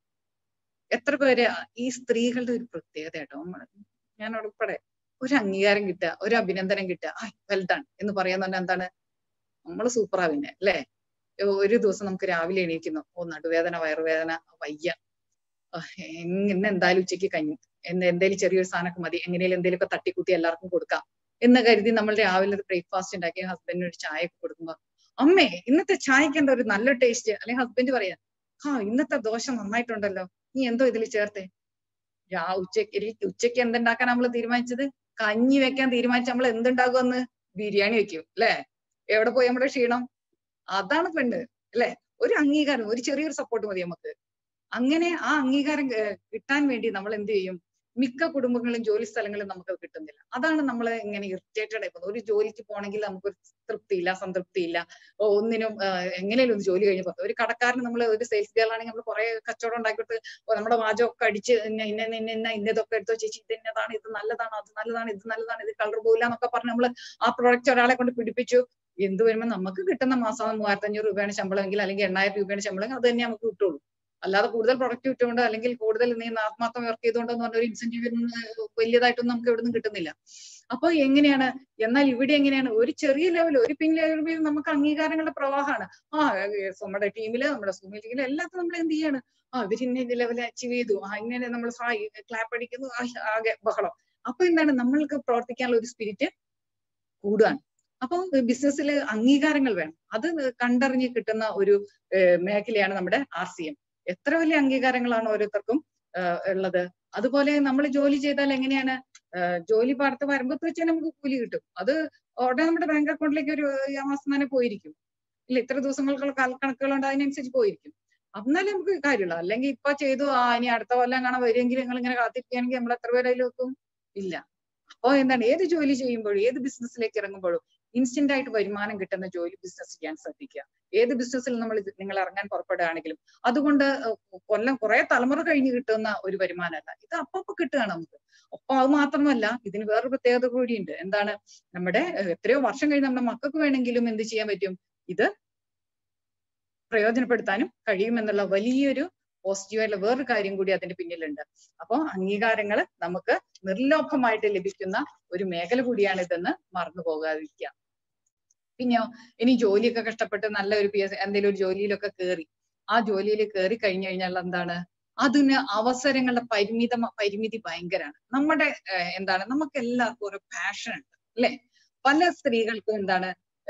എത്ര പേര് ഈ സ്ത്രീകളുടെ ഒരു പ്രത്യേകത കേട്ടോ ഞാൻ ഉൾപ്പെടെ ഒരു അംഗീകാരം കിട്ടുക ഒരു അഭിനന്ദനം കിട്ടുക ആ വെൽ ഡൺ എന്ന് പറയാന്ന് പറഞ്ഞാൽ എന്താണ് നമ്മൾ സൂപ്പറാ പിന്നെ അല്ലേ ഒരു ദിവസം നമുക്ക് രാവിലെ എണീക്കുന്നു ഓ നടുവേദന വയറുവേദന വയ്യ ഇന്ന് എന്തായാലും ഉച്ചയ്ക്ക് കഞ്ഞി എന്ന് എന്തേലും ചെറിയൊരു സാധനമൊക്കെ മതി എങ്ങനെയും എന്തെങ്കിലുമൊക്കെ തട്ടിക്കൂട്ടി എല്ലാവർക്കും കൊടുക്കാം എന്ന് കരുതി നമ്മൾ രാവിലെ ഒരു ബ്രേക്ക്ഫാസ്റ്റ് ഉണ്ടാക്കി ഹസ്ബൻഡിന് ഒരു ചായ ഒക്കെ കൊടുക്കുമ്പോ അമ്മേ ഇന്നത്തെ ചായക്ക് എന്താ ഒരു നല്ല ടേസ്റ്റ് അല്ലെങ്കിൽ ഹസ്ബൻഡ് പറയാ ആ ഇന്നത്തെ ദോശ നന്നായിട്ടുണ്ടല്ലോ നീ എന്തോ ഇതിൽ ചേർത്തേ രാ ഉച്ചയ്ക്ക് ഉച്ചയ്ക്ക് എന്തുണ്ടാക്കാൻ നമ്മൾ തീരുമാനിച്ചത് കഞ്ഞി വെക്കാൻ തീരുമാനിച്ച നമ്മൾ എന്തുണ്ടാകുമെന്ന് ബിരിയാണി വെക്കും അല്ലെ എവിടെ പോയി നമ്മുടെ ക്ഷീണം അതാണ് പെണ്ണ് അല്ലെ ഒരു അംഗീകാരം ഒരു ചെറിയൊരു സപ്പോർട്ട് മതി നമുക്ക് അങ്ങനെ ആ അംഗീകാരം കിട്ടാൻ വേണ്ടി നമ്മൾ എന്ത് ചെയ്യും മിക്ക കുടുംബങ്ങളും ജോലി സ്ഥലങ്ങളും നമുക്ക് കിട്ടുന്നില്ല അതാണ് നമ്മൾ ഇങ്ങനെ ഇറിറ്റേറ്റഡ് ആയി ഒരു ജോലിക്ക് പോകണമെങ്കിൽ നമുക്കൊരു തൃപ്തിയില്ല സംതൃപ്തിയില്ല ഒന്നിനും എങ്ങനെയും ഒന്ന് ജോലി കഴിഞ്ഞ് പോകും ഒരു കടക്കാരന് നമ്മൾ ഒരു സെയിൽസ് ഗേൾ ആണെങ്കിൽ നമ്മൾ കുറെ കച്ചവടം ഉണ്ടാക്കിയിട്ട് നമ്മുടെ വാചകമൊക്കെ അടിച്ച് ഇന്ന ഇന്ന ഇന്ന ഇന്ന ഇന്നതൊക്കെ എടുത്തോ ചേച്ചി ഇത് ഇന്നതാണ് ഇത് നല്ലതാണ് അത് നല്ലതാണ് ഇത് നല്ലതാണ് ഇത് കളർ പോയില്ല എന്നൊക്കെ പറഞ്ഞ് നമ്മൾ ആ പ്രോഡക്റ്റ് ഒരാളെ കൊണ്ട് പിടിപ്പിച്ചു എന്ത് വരുമ്പോൾ നമുക്ക് കിട്ടുന്ന മാസം മൂവായിരത്തി അഞ്ഞൂറ് രൂപയാണ് ശമ്പളമെങ്കിൽ അല്ലെങ്കിൽ എണ്ണായിരം രൂപയാണ് ശമ്പളം അത് തന്നെ നമുക്ക് കിട്ടുള്ളൂ അല്ലാതെ കൂടുതൽ പ്രൊഡക്റ്റ് കിട്ടുകൊണ്ട് അല്ലെങ്കിൽ കൂടുതൽ നീ ആത്മാർത്ഥം വർക്ക് ചെയ്തുകൊണ്ടെന്ന് പറഞ്ഞ ഒരു ഇൻസെന്റീവ് വലിയതായിട്ടൊന്നും നമുക്ക് എവിടെ നിന്നും കിട്ടുന്നില്ല അപ്പൊ എങ്ങനെയാണ് എന്നാൽ ഇവിടെ എങ്ങനെയാണ് ഒരു ചെറിയ ലെവൽ ഒരു പിൻ ലെവലിൽ നമുക്ക് അംഗീകാരങ്ങളുടെ പ്രവാഹമാണ് ആ നമ്മുടെ ടീമില് നമ്മുടെ സൂ മീറ്റിംഗില് എല്ലാത്തും നമ്മൾ എന്ത് ചെയ്യാണ് ആ ഇവർ ഇന്ന ലെവൽ അച്ചീവ് ചെയ്തു ആ ഇങ്ങനെ നമ്മൾ ക്ലാപ്പ് അടിക്കുന്നു ആകെ ബഹളം അപ്പൊ എന്താണ് നമ്മൾക്ക് പ്രവർത്തിക്കാനുള്ള ഒരു സ്പിരിറ്റ് കൂടുകയാണ് അപ്പൊ ബിസിനസ്സിൽ അംഗീകാരങ്ങൾ വേണം അത് കണ്ടറിഞ്ഞ് കിട്ടുന്ന ഒരു മേഖലയാണ് നമ്മുടെ ആർ സി എം എത്ര വലിയ അംഗീകാരങ്ങളാണ് ഓരോരുത്തർക്കും ഉള്ളത് അതുപോലെ നമ്മൾ ജോലി ചെയ്താൽ എങ്ങനെയാണ് ജോലി പാടത്ത് വരുമ്പോൾ വെച്ചാൽ നമുക്ക് കൂലി കിട്ടും അത് ഉടനെ നമ്മുടെ ബാങ്ക് അക്കൗണ്ടിലേക്ക് ഒരു മാസം തന്നെ പോയിരിക്കും ഇല്ല ഇത്ര ദിവസങ്ങൾക്കുള്ള കണക്കുകളുണ്ട് അതിനനുസരിച്ച് പോയിരിക്കും എന്നാലേ നമുക്ക് കാര്യമുള്ളൂ അല്ലെങ്കിൽ ഇപ്പൊ ചെയ്തു ആ ഇനി അടുത്ത കൊല്ലം കാണാൻ വരുമെങ്കിൽ നിങ്ങൾ ഇങ്ങനെ കാത്തിരിക്കുകയാണെങ്കിൽ നമ്മൾ എത്ര പേരായാലും വെക്കും ഇല്ല അപ്പോൾ എന്താണ് ഏത് ജോലി ചെയ്യുമ്പോഴും ഏത് ബിസിനസ്സിലേക്ക് ഇറങ്ങുമ്പോഴും ഇൻസ്റ്റന്റ് ആയിട്ട് വരുമാനം കിട്ടുന്ന ജോലി ബിസിനസ് ചെയ്യാൻ ശ്രദ്ധിക്കുക ഏത് ബിസിനസ്സിൽ നമ്മൾ ഇത് നിങ്ങൾ ഇറങ്ങാൻ പുറപ്പെടുകയാണെങ്കിലും അതുകൊണ്ട് കൊല്ലം കുറെ തലമുറ കഴിഞ്ഞ് കിട്ടുന്ന ഒരു വരുമാനമല്ല ഇത് അപ്പപ്പോ കിട്ടുകയാണ് നമുക്ക് ഒപ്പം അത് മാത്രമല്ല ഇതിന് വേറൊരു പ്രത്യേകത കൂടിയുണ്ട് എന്താണ് നമ്മുടെ എത്രയോ വർഷം കഴിഞ്ഞ് നമ്മുടെ മക്കൾക്ക് വേണമെങ്കിലും എന്ത് ചെയ്യാൻ പറ്റും ഇത് പ്രയോജനപ്പെടുത്താനും കഴിയുമെന്നുള്ള വലിയൊരു പോസിറ്റീവായിട്ടുള്ള വേറൊരു കാര്യം കൂടി അതിന്റെ പിന്നിലുണ്ട് അപ്പൊ അംഗീകാരങ്ങൾ നമുക്ക് നിർലോഭമായിട്ട് ലഭിക്കുന്ന ഒരു മേഖല കൂടിയാണ് ഇതെന്ന് മറന്നു പോകാതിരിക്കുക പിന്നെയോ ഇനി ജോലിയൊക്കെ കഷ്ടപ്പെട്ട് നല്ല ഒരു പി എസ് എന്തെങ്കിലും ഒരു ജോലിയിലൊക്കെ കയറി ആ ജോലിയിൽ കയറി കഴിഞ്ഞു കഴിഞ്ഞാൽ എന്താണ് അതിന് അവസരങ്ങളുടെ പരിമിത പരിമിതി ഭയങ്കരമാണ് നമ്മുടെ എന്താണ് നമുക്ക് എല്ലാവർക്കും ഒരു പാഷൻ ഉണ്ട് അല്ലെ പല സ്ത്രീകൾക്കും എന്താണ്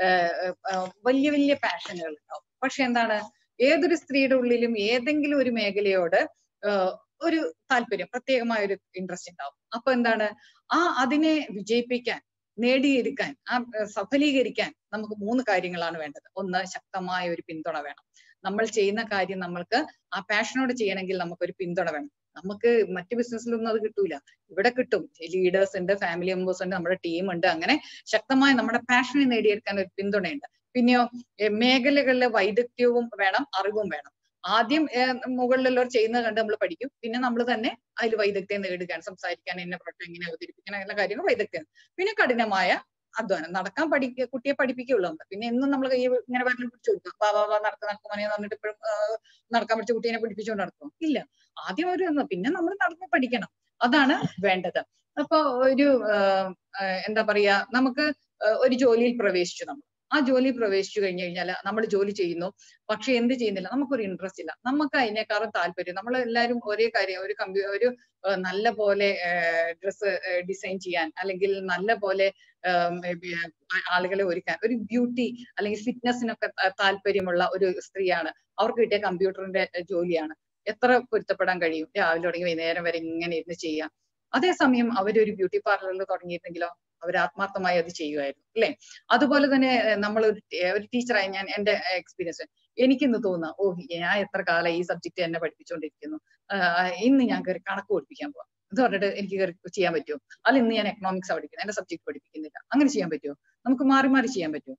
വലിയ വലിയ പാഷനുകൾ ഉണ്ടാവും പക്ഷെ എന്താണ് ഏതൊരു സ്ത്രീയുടെ ഉള്ളിലും ഏതെങ്കിലും ഒരു മേഖലയോട് ഒരു താല്പര്യം പ്രത്യേകമായ ഒരു ഇൻട്രസ്റ്റ് ഉണ്ടാവും അപ്പൊ എന്താണ് ആ അതിനെ വിജയിപ്പിക്കാൻ നേടിയെടുക്കാൻ ആ സഫലീകരിക്കാൻ നമുക്ക് മൂന്ന് കാര്യങ്ങളാണ് വേണ്ടത് ഒന്ന് ശക്തമായ ഒരു പിന്തുണ വേണം നമ്മൾ ചെയ്യുന്ന കാര്യം നമ്മൾക്ക് ആ പാഷനോട് ചെയ്യണമെങ്കിൽ നമുക്കൊരു പിന്തുണ വേണം നമുക്ക് മറ്റു ബിസിനസ്സിലൊന്നും അത് കിട്ടൂല ഇവിടെ കിട്ടും ലീഡേഴ്സ് ഉണ്ട് ഫാമിലി മെമ്പേഴ്സ് ഉണ്ട് നമ്മുടെ ടീം ഉണ്ട് അങ്ങനെ ശക്തമായ നമ്മുടെ പാഷനെ നേടിയെടുക്കാൻ ഒരു പിന്തുണയുണ്ട് പിന്നെയോ മേഖലകളിലെ വൈദഗ്ധ്യവും വേണം അറിവും വേണം ആദ്യം മുകളിലുള്ളവർ ചെയ്യുന്നത് കണ്ട് നമ്മൾ പഠിക്കും പിന്നെ നമ്മൾ തന്നെ അതിൽ വൈദഗ്ധ്യം നേടുകയാണ് സംസാരിക്കാൻ എന്നെ പ്രൊട്ടക്ട് എങ്ങനെ അവതരിപ്പിക്കണം എല്ലാ കാര്യങ്ങളും വൈദഗ്ധ്യം പിന്നെ കഠിനമായ അധ്വാനം നടക്കാൻ പഠിക്കുക കുട്ടിയെ പഠിപ്പിക്കുള്ളൂ നമ്മൾ പിന്നെ എന്നും നമ്മൾ കൈ ഇങ്ങനെ വരലും പിടിച്ചു കൊടുക്കും വാ വാ വാ നടക്ക നടക്കുമനെ പറഞ്ഞിട്ട് ഇപ്പോഴും നടക്കാൻ പഠിച്ച കുട്ടീനെ പഠിപ്പിച്ചുകൊണ്ട് നടക്കും ഇല്ല ആദ്യം ഒരു പിന്നെ നമ്മൾ നടന്ന് പഠിക്കണം അതാണ് വേണ്ടത് അപ്പൊ ഒരു എന്താ പറയാ നമുക്ക് ഒരു ജോലിയിൽ പ്രവേശിച്ചു നമ്മൾ ആ ജോലി പ്രവേശിച്ചു കഴിഞ്ഞു കഴിഞ്ഞാൽ നമ്മൾ ജോലി ചെയ്യുന്നു പക്ഷെ എന്ത് ചെയ്യുന്നില്ല നമുക്കൊരു ഇൻട്രസ്റ്റ് ഇല്ല നമുക്ക് അതിനേക്കാളും താല്പര്യം നമ്മൾ എല്ലാവരും ഒരേ കാര്യം ഒരു കമ്പ്യൂ ഒരു നല്ല പോലെ ഡ്രസ്സ് ഡിസൈൻ ചെയ്യാൻ അല്ലെങ്കിൽ നല്ല പോലെ ആളുകളെ ഒരുക്കാൻ ഒരു ബ്യൂട്ടി അല്ലെങ്കിൽ ഫിറ്റ്നസിനൊക്കെ താല്പര്യമുള്ള ഒരു സ്ത്രീയാണ് അവർക്ക് കിട്ടിയ കമ്പ്യൂട്ടറിന്റെ ജോലിയാണ് എത്ര പൊരുത്തപ്പെടാൻ കഴിയും രാവിലെ തുടങ്ങി വൈകുന്നേരം വരെ ഇങ്ങനെ ഇരുന്ന് ചെയ്യാം അതേസമയം അവരൊരു ബ്യൂട്ടി പാർലറിൽ തുടങ്ങിയിരുന്നെങ്കിലോ അവർ ആത്മാർത്ഥമായി അത് ചെയ്യുമായിരുന്നു അല്ലെ അതുപോലെ തന്നെ നമ്മൾ ഒരു ഒരു ടീച്ചറായി ഞാൻ എന്റെ എക്സ്പീരിയൻസ് എനിക്കിന്ന് തോന്നുക ഓ ഞാൻ എത്ര കാലം ഈ സബ്ജക്ട് എന്നെ പഠിപ്പിച്ചുകൊണ്ടിരിക്കുന്നു ഇന്ന് ഞാൻ കയറി കണക്ക് പഠിപ്പിക്കാൻ പോവാം ഇത് പറഞ്ഞിട്ട് എനിക്ക് കയറി ചെയ്യാൻ പറ്റുമോ അല്ല ഇന്ന് ഞാൻ എക്കണോമിക്സ് പഠിക്കുന്നു എന്റെ സബ്ജക്ട് പഠിപ്പിക്കുന്നില്ല അങ്ങനെ ചെയ്യാൻ പറ്റുമോ നമുക്ക് മാറി മാറി ചെയ്യാൻ പറ്റുമോ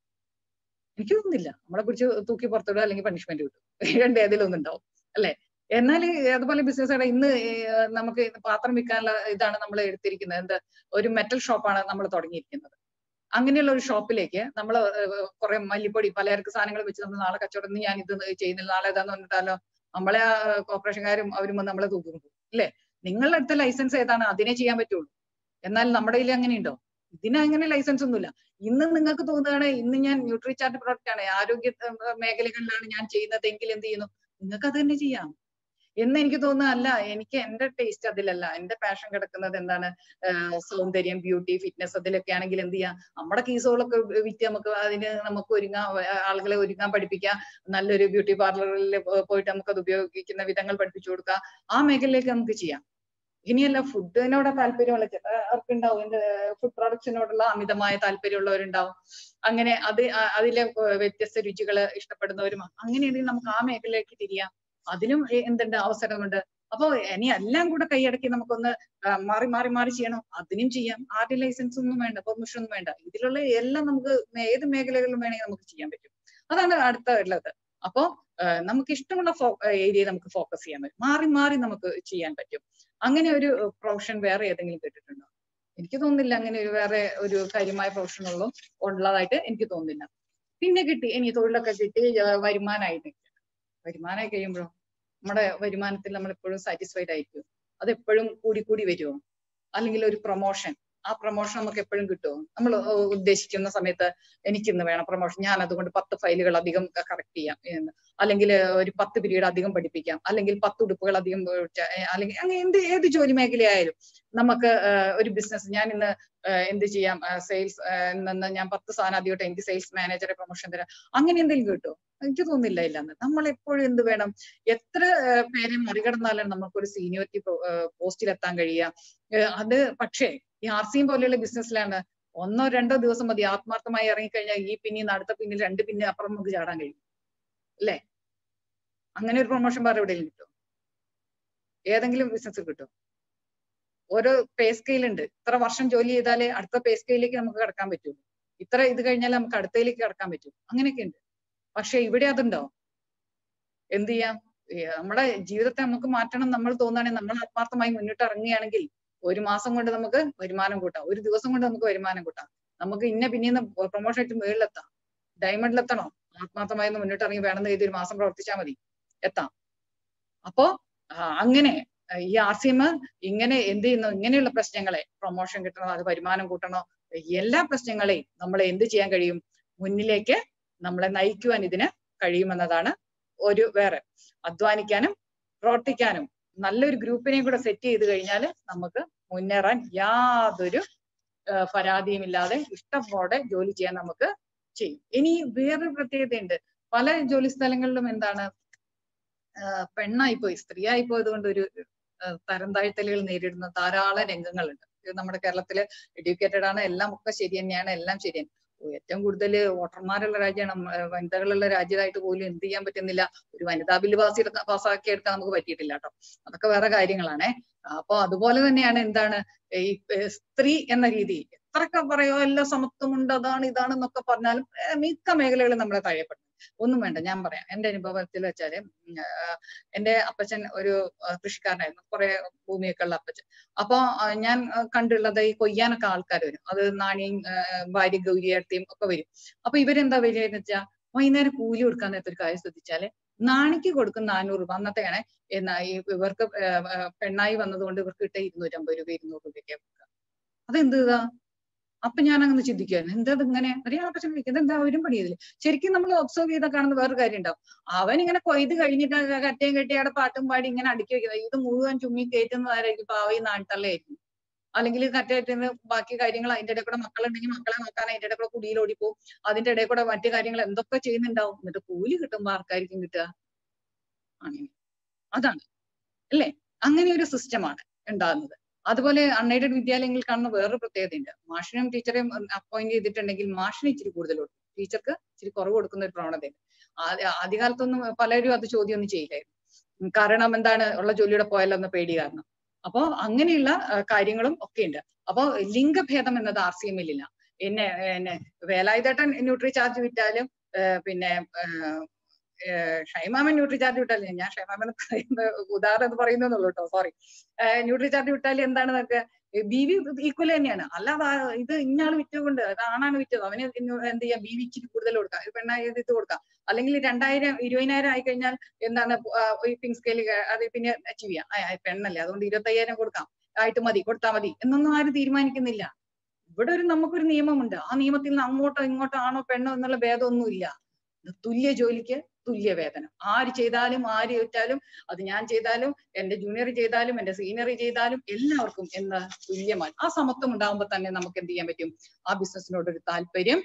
എനിക്ക് തോന്നുന്നില്ല നമ്മളെ കുറിച്ച് തൂക്കി പുറത്തിടുക അല്ലെങ്കിൽ പണിഷ്മെന്റ് കിട്ടും രണ്ട് ഏതിലൊന്നും ഉണ്ടാവും അല്ലെ എന്നാൽ അതുപോലെ ബിസിനസ് ഇന്ന് നമുക്ക് പാത്രം വിൽക്കാനുള്ള ഇതാണ് നമ്മൾ എടുത്തിരിക്കുന്നത് എന്ത് ഒരു മെറ്റൽ ഷോപ്പാണ് നമ്മൾ തുടങ്ങിയിരിക്കുന്നത് അങ്ങനെയുള്ള ഒരു ഷോപ്പിലേക്ക് നമ്മൾ കുറെ മല്ലിപ്പൊടി പലചരക്ക് സാധനങ്ങൾ വെച്ച് നമ്മൾ നാളെ കച്ചവടം ഞാൻ ഇത് ചെയ്യുന്നില്ല നാളെ ഇതാന്ന് പറഞ്ഞിട്ടാലോ നമ്മളെ കോർപ്പറേഷൻകാരും അവരും വന്ന് നമ്മളെ തൂക്കും അല്ലേ നിങ്ങളുടെ അടുത്ത ലൈസൻസ് ഏതാണ് അതിനെ ചെയ്യാൻ പറ്റുള്ളൂ എന്നാൽ നമ്മുടെ കയ്യിൽ അങ്ങനെയുണ്ടോ ഇതിന് അങ്ങനെ ലൈസൻസ് ഒന്നുമില്ല ഇന്ന് നിങ്ങൾക്ക് തോന്നുകയാണ് ഇന്ന് ഞാൻ ന്യൂട്രി ചാർട്ട് പ്രോഡക്റ്റ് ആണ് ആരോഗ്യ മേഖലകളിലാണ് ഞാൻ ചെയ്യുന്നത് എങ്കിൽ എന്ത് ചെയ്യുന്നു നിങ്ങൾക്ക് അത് തന്നെ ചെയ്യാം എന്ന് എനിക്ക് തോന്നുന്നത് അല്ല എനിക്ക് എന്റെ ടേസ്റ്റ് അതിലല്ല എന്റെ പാഷൻ കിടക്കുന്നത് എന്താണ് സൗന്ദര്യം ബ്യൂട്ടി ഫിറ്റ്നസ് അതിലൊക്കെ ആണെങ്കിൽ എന്ത് ചെയ്യാം നമ്മുടെ കീസുകളൊക്കെ വിറ്റ് നമുക്ക് അതിന് നമുക്ക് ഒരുങ്ങാൻ ആളുകളെ ഒരുങ്ങാൻ പഠിപ്പിക്കാം നല്ലൊരു ബ്യൂട്ടി പാർലറിൽ പോയിട്ട് നമുക്ക് അത് ഉപയോഗിക്കുന്ന വിധങ്ങൾ പഠിപ്പിച്ചു കൊടുക്കാം ആ മേഖലയിലേക്ക് നമുക്ക് ചെയ്യാം ഇനിയല്ല ഫുഡിനോട് താല്പര്യമുള്ള ചിലർക്കുണ്ടാവും എന്റെ ഫുഡ് പ്രോഡക്ട്സിനോടുള്ള അമിതമായ താല്പര്യമുള്ളവരുണ്ടാവും അങ്ങനെ അത് അതിലെ വ്യത്യസ്ത രുചികൾ ഇഷ്ടപ്പെടുന്നവരും അങ്ങനെയാണെങ്കിൽ നമുക്ക് ആ മേഖലയിലേക്ക് തിരിയാം അതിനും എന്തുണ്ട് അവസരമുണ്ട് അപ്പൊ ഇനി എല്ലാം കൂടെ കൈയടക്കി നമുക്കൊന്ന് മാറി മാറി മാറി ചെയ്യണം അതിനും ചെയ്യാം ആദ്യ ലൈസൻസ് ഒന്നും വേണ്ട പെർമിഷൻ ഒന്നും വേണ്ട ഇതിലുള്ള എല്ലാം നമുക്ക് ഏത് മേഖലകളിലും വേണമെങ്കിൽ നമുക്ക് ചെയ്യാൻ പറ്റും അതാണ് അടുത്ത ഉള്ളത് അപ്പോ നമുക്ക് ഇഷ്ടമുള്ള ഏരിയ നമുക്ക് ഫോക്കസ് ചെയ്യാൻ പറ്റും മാറി മാറി നമുക്ക് ചെയ്യാൻ പറ്റും അങ്ങനെ ഒരു പ്രൊഫഷൻ വേറെ ഏതെങ്കിലും കേട്ടിട്ടുണ്ടോ എനിക്ക് തോന്നുന്നില്ല അങ്ങനെ ഒരു വേറെ ഒരു കാര്യമായ പ്രൊഫഷനുള്ളൂ ഉള്ളതായിട്ട് എനിക്ക് തോന്നുന്നില്ല പിന്നെ കിട്ടി ഇനി തൊഴിലൊക്കെ കിട്ടി വരുമാനമായിട്ട് വരുമാനമായി കഴിയുമ്പോഴോ നമ്മുടെ വരുമാനത്തിൽ നമ്മൾ എപ്പോഴും സാറ്റിസ്ഫൈഡ് ആയിരിക്കും അത് എപ്പോഴും കൂടി കൂടി വരുമോ അല്ലെങ്കിൽ ഒരു പ്രൊമോഷൻ ആ പ്രൊമോഷൻ നമുക്ക് എപ്പോഴും കിട്ടുമോ നമ്മൾ ഉദ്ദേശിക്കുന്ന സമയത്ത് എനിക്കിന്ന് വേണം പ്രൊമോഷൻ ഞാൻ അതുകൊണ്ട് പത്ത് ഫയലുകൾ അധികം കറക്റ്റ് ചെയ്യാം എന്ന് അല്ലെങ്കിൽ ഒരു പത്ത് പീരീഡ് അധികം പഠിപ്പിക്കാം അല്ലെങ്കിൽ പത്ത് ഉടുപ്പുകൾ അധികം അല്ലെങ്കിൽ അങ്ങനെ എന്ത് ഏത് ജോലി മേഖലയായാലും നമുക്ക് ഒരു ബിസിനസ് ഞാൻ ഇന്ന് എന്ത് ചെയ്യാം സെയിൽസ് നിന്ന് ഞാൻ പത്ത് സാധനം അധികമായിട്ട് എനിക്ക് സെയിൽസ് മാനേജറെ പ്രൊമോഷൻ തരാം അങ്ങനെ എന്തെങ്കിലും കിട്ടുമോ എനിക്ക് തോന്നുന്നില്ല ഇല്ലെന്ന് നമ്മൾ എപ്പോഴും എന്ത് വേണം എത്ര പേരെ മറികടന്നാലാണ് നമുക്കൊരു സീനിയോറിറ്റി പോസ്റ്റിൽ എത്താൻ കഴിയുക അത് പക്ഷേ ഈ ആർ സിയും പോലെയുള്ള ബിസിനസ്സിലാണ് ഒന്നോ രണ്ടോ ദിവസം മതി ആത്മാർത്ഥമായി ഇറങ്ങിക്കഴിഞ്ഞാൽ ഈ പിന്നിൽ അടുത്ത പിന്നിൽ രണ്ട് പിന്നെ അപ്പുറം നമുക്ക് ചാടാൻ കഴിയും അല്ലേ അങ്ങനെ ഒരു പ്രൊമോഷൻ വേറെ എവിടെയെങ്കിലും കിട്ടുമോ ഏതെങ്കിലും ബിസിനസ്സിൽ കിട്ടുമോ ഓരോ പേ സ്കെയിൽ ഉണ്ട് ഇത്ര വർഷം ജോലി ചെയ്താലേ അടുത്ത പേ സ്കെയിലേക്ക് നമുക്ക് കടക്കാൻ പറ്റുള്ളൂ ഇത്ര ഇത് കഴിഞ്ഞാൽ നമുക്ക് അടുത്തയിലേക്ക് കടക്കാൻ പറ്റും അങ്ങനെയൊക്കെ ഉണ്ട് പക്ഷെ ഇവിടെ അതുണ്ടോ എന്ത് ചെയ്യാം ഏ, നമ്മുടെ ജീവിതത്തെ നമുക്ക് മാറ്റണം നമ്മൾ തോന്നുകയാണെങ്കിൽ നമ്മൾ ആത്മാർത്ഥമായി മുന്നിട്ട് ഇറങ്ങുകയാണെങ്കിൽ ഒരു മാസം കൊണ്ട് നമുക്ക് വരുമാനം കൂട്ടാം ഒരു ദിവസം കൊണ്ട് നമുക്ക് വരുമാനം കൂട്ടാം നമുക്ക് ഇന്ന പിന്നീന്ന് പ്രൊമോഷൻ ആയിട്ട് മുകളിലെത്താം ഡയമണ്ടിലെത്തണോ ആത്മാർത്ഥമായി ഒന്ന് മുന്നിട്ട് ഇറങ്ങി വേണമെന്ന് എഴുതി ഒരു മാസം പ്രവർത്തിച്ചാൽ മതി എത്താം അപ്പോ ആ, അങ്ങനെ ആ, ഈ ആർ സി എം ഇങ്ങനെ എന്ത് ചെയ്യുന്നു ഇങ്ങനെയുള്ള പ്രശ്നങ്ങളെ പ്രൊമോഷൻ കിട്ടണോ അത് വരുമാനം കൂട്ടണോ എല്ലാ പ്രശ്നങ്ങളെയും നമ്മൾ എന്ത് ചെയ്യാൻ കഴിയും മുന്നിലേക്ക് നമ്മളെ നയിക്കുവാൻ ഇതിന് കഴിയുമെന്നതാണ് ഒരു വേറെ അധ്വാനിക്കാനും പ്രവർത്തിക്കാനും നല്ലൊരു ഗ്രൂപ്പിനെയും കൂടെ സെറ്റ് ചെയ്ത് കഴിഞ്ഞാൽ നമുക്ക് മുന്നേറാൻ യാതൊരു ആ, പരാതിയുമില്ലാതെ ഇഷ്ടംപോലെ ജോലി ചെയ്യാൻ നമുക്ക് ചെയ്യും ഇനി വേറൊരു പ്രത്യേകതയുണ്ട് പല ജോലി സ്ഥലങ്ങളിലും എന്താണ് ആഹ് പെണ്ണായിപ്പോയി സ്ത്രീയായി പോയത് കൊണ്ട് ഒരു ആഹ് തരം താഴ്ത്തലുകൾ നേരിടുന്ന ധാരാളം രംഗങ്ങളുണ്ട് ഇത് നമ്മുടെ കേരളത്തില് എഡ്യൂക്കേറ്റഡ് ആണ് എല്ലാം ഒക്കെ ശരി തന്നെയാണ് എല്ലാം ശരിയാണ് ഓ, ഏറ്റവും കൂടുതൽ വോട്ടർമാരുള്ള രാജ്യമാണ് നമ്മ- ആഹ് വനിതകളുള്ള രാജ്യമായിട്ട് പോലും എന്ത് ചെയ്യാൻ പറ്റുന്നില്ല ഒരു വനിതാ ബില്ല് പാസ് എടുക്കാൻ പാസ്സാക്കി എടുക്കാൻ നമുക്ക് പറ്റിയിട്ടില്ല കേട്ടോ അതൊക്കെ വേറെ കാര്യങ്ങളാണേ അപ്പൊ അതുപോലെ തന്നെയാണ് എന്താണ് ഈ ഏഹ് സ്ത്രീ എന്ന രീതി എത്രയൊക്കെ പറയോ എല്ലാ സമത്വമുണ്ട് അതാണ് ഇതാണ് എന്നൊക്കെ പറഞ്ഞാലും ഏഹ് മിക്ക മേഖലകളിലും നമ്മളെ തഴയപ്പെടും ഒന്നും വേണ്ട ഞാൻ പറയാം എന്റെ അനുഭവത്തിൽ വെച്ചാല് ഉം, ആഹ് എന്റെ അപ്പച്ചൻ ഒരു ആഹ് കൃഷിക്കാരനായിരുന്നു കുറെ ഭൂമിയൊക്കെ ഉള്ള അപ്പച്ചൻ അപ്പൊ ആഹ് ഞാൻ ആഹ് കണ്ടുള്ളത് ഈ കൊയ്യാനൊക്കെ ആൾക്കാർ വരും അത് നാണിയും ആഹ് ഭാര്യ ഗൗരിയടത്തെയും ഒക്കെ വരും അപ്പൊ ഇവരെന്താ വരിക എന്ന് വെച്ചാൽ വൈകുന്നേരം കൂലി കൊടുക്കാൻ നേരത്തെ ഒരു കാര്യം ശ്രദ്ധിച്ചാല് നാണിക്ക് കൊടുക്കും നാനൂറ് രൂപ അന്നത്തെയാണ് എന്നാ ഈ ഇവർക്ക് ആഹ് ആഹ് പെണ്ണായി വന്നതുകൊണ്ട് ഇവർക്ക് കിട്ടിയ ഇരുന്നൂറ്റമ്പത് രൂപ ഇരുന്നൂറ് രൂപയ്ക്ക് കൊടുക്കുക അതെന്ത് ഇതാ അപ്പൊ ഞാൻ അങ്ങനെ ചിന്തിക്കുകയായിരുന്നു എന്താ ഇങ്ങനെ അറിയാൻ പക്ഷെ ഇതെന്താ അവരും പണി ചെയ്തില്ല ശരിക്കും നമ്മൾ ഒബ്സർവ് ചെയ്താൽ കാണുന്ന വേറൊരു കാര്യം ഉണ്ടാവും അവൻ ഇങ്ങനെ കൊയ്ത് കഴിഞ്ഞിട്ട് കറ്റയും കെട്ടി അവിടെ പാട്ടും പാടി ഇങ്ങനെ അടുക്കി വെക്കുന്നത് ഇത് മുഴുവൻ ചുമ്മി കയറ്റുന്നതായിരിക്കും പാവയും നാട്ടിത്തള്ളയായിരിക്കും അല്ലെങ്കിൽ കറ്റയറ്റുന്ന ബാക്കി കാര്യങ്ങൾ അതിന്റെ ഇടയിൽ കൂടെ മക്കളുണ്ടെങ്കിൽ മക്കളെ നോക്കാൻ അതിന്റെ ഇടയിൽ കൂടെ കുടിയിൽ ഓടിപ്പോവും അതിന്റെ ഇടയിൽ കൂടെ മറ്റു കാര്യങ്ങൾ എന്തൊക്കെ ചെയ്യുന്നുണ്ടാവും എന്നിട്ട് കൂലി കിട്ടുമ്പോ ആർക്കായിരിക്കും കിട്ടുക അങ്ങനെ അതാണ് അല്ലേ അങ്ങനെ ഒരു സിസ്റ്റമാണ് ഉണ്ടാകുന്നത് അതുപോലെ അൺഎയ്ഡഡ് വിദ്യാലയങ്ങളിൽ കാണുന്ന വേറൊരു പ്രത്യേകതയുണ്ട് മാഷിനും ടീച്ചറെയും അപ്പോയിന്റ് ചെയ്തിട്ടുണ്ടെങ്കിൽ മാഷിന് ഇച്ചിരി കൂടുതൽ കൊടുക്കും ടീച്ചർക്ക് ഇച്ചിരി കുറവ് കൊടുക്കുന്ന ഒരു പ്രവണതയുണ്ട് ആദ്യ ആദ്യകാലത്തൊന്നും പലരും അത് ചോദ്യമൊന്നും ചെയ്യില്ലായിരുന്നു ഉം കാരണം എന്താണ് ഉള്ള ജോലിയുടെ പോയാലോ എന്ന പേടി കാരണം അപ്പോ അങ്ങനെയുള്ള ആ, കാര്യങ്ങളും ഒക്കെ ഉണ്ട് അപ്പോ ലിംഗഭേദം എന്നത് ആർ സി എമ്മിലില്ല എന്നെ എന്നെ വേലായുധേട്ടൻ ന്യൂട്രി ചാർജ് വിറ്റാലും ആ, പിന്നെ ആ, ആ, ഷൈമാമൻ ന്യൂട്രി ചാർജ് വിട്ടാലും ഞാൻ ഷൈമാമൻ പറയുന്ന ഉദാഹരണം എന്ന് പറയുന്നുള്ളൂ കേട്ടോ സോറി ന്യൂട്രി ചാർജ് വിട്ടാൽ എന്താണ് നമുക്ക് ബി വി ഈക്വൽ തന്നെയാണ് അല്ലാതെ ആ ഇത് ഇന്നയാൾ വിറ്റുകൊണ്ട് അത് ആണാണ് വിറ്റത് അവന് ഇന്ന് എന്ത് ചെയ്യാം ബി വി ഇച്ചിരി കൂടുതൽ കൊടുക്കാം ഇത് പെണ്ണായി ഇത് കൊടുക്കാം അല്ലെങ്കിൽ രണ്ടായിരം ഇരുപതിനായിരം ആയി കഴിഞ്ഞാൽ എന്താണ് ആ, ഈ പിങ് സ്കെയിൽ അത് പിന്നെ അച്ചീവ് ചെയ്യാം ആ, ആ, പെണ്ണല്ലേ അതുകൊണ്ട് ഇരുപത്തയ്യായിരം കൊടുക്കാം ആയിട്ട് മതി കൊടുത്താൽ മതി എന്നൊന്നും ആരും തീരുമാനിക്കുന്നില്ല ഇവിടെ ഒരു നമുക്കൊരു നിയമമുണ്ട് ആ നിയമത്തിൽ നിന്ന് അങ്ങോട്ടോ ഇങ്ങോട്ടോ ആണോ പെണ്ണോ എന്നുള്ള ഭേദമൊന്നുമില്ല തുല്യ ജോലിക്ക് തുല്യ വേതനം ആര് ചെയ്താലും ആര് ചോദിച്ചാലും അത് ഞാൻ ചെയ്താലും എന്റെ ജൂനിയർ ചെയ്താലും എന്റെ സീനിയർ ചെയ്താലും എല്ലാവർക്കും എന്താ തുല്യമാണ് ആ സമത്വം ഉണ്ടാകുമ്പോൾ തന്നെ നമുക്ക് എന്ത് ചെയ്യാൻ പറ്റും ആ ബിസിനസ്സിനോട് ഒരു താല്പര്യം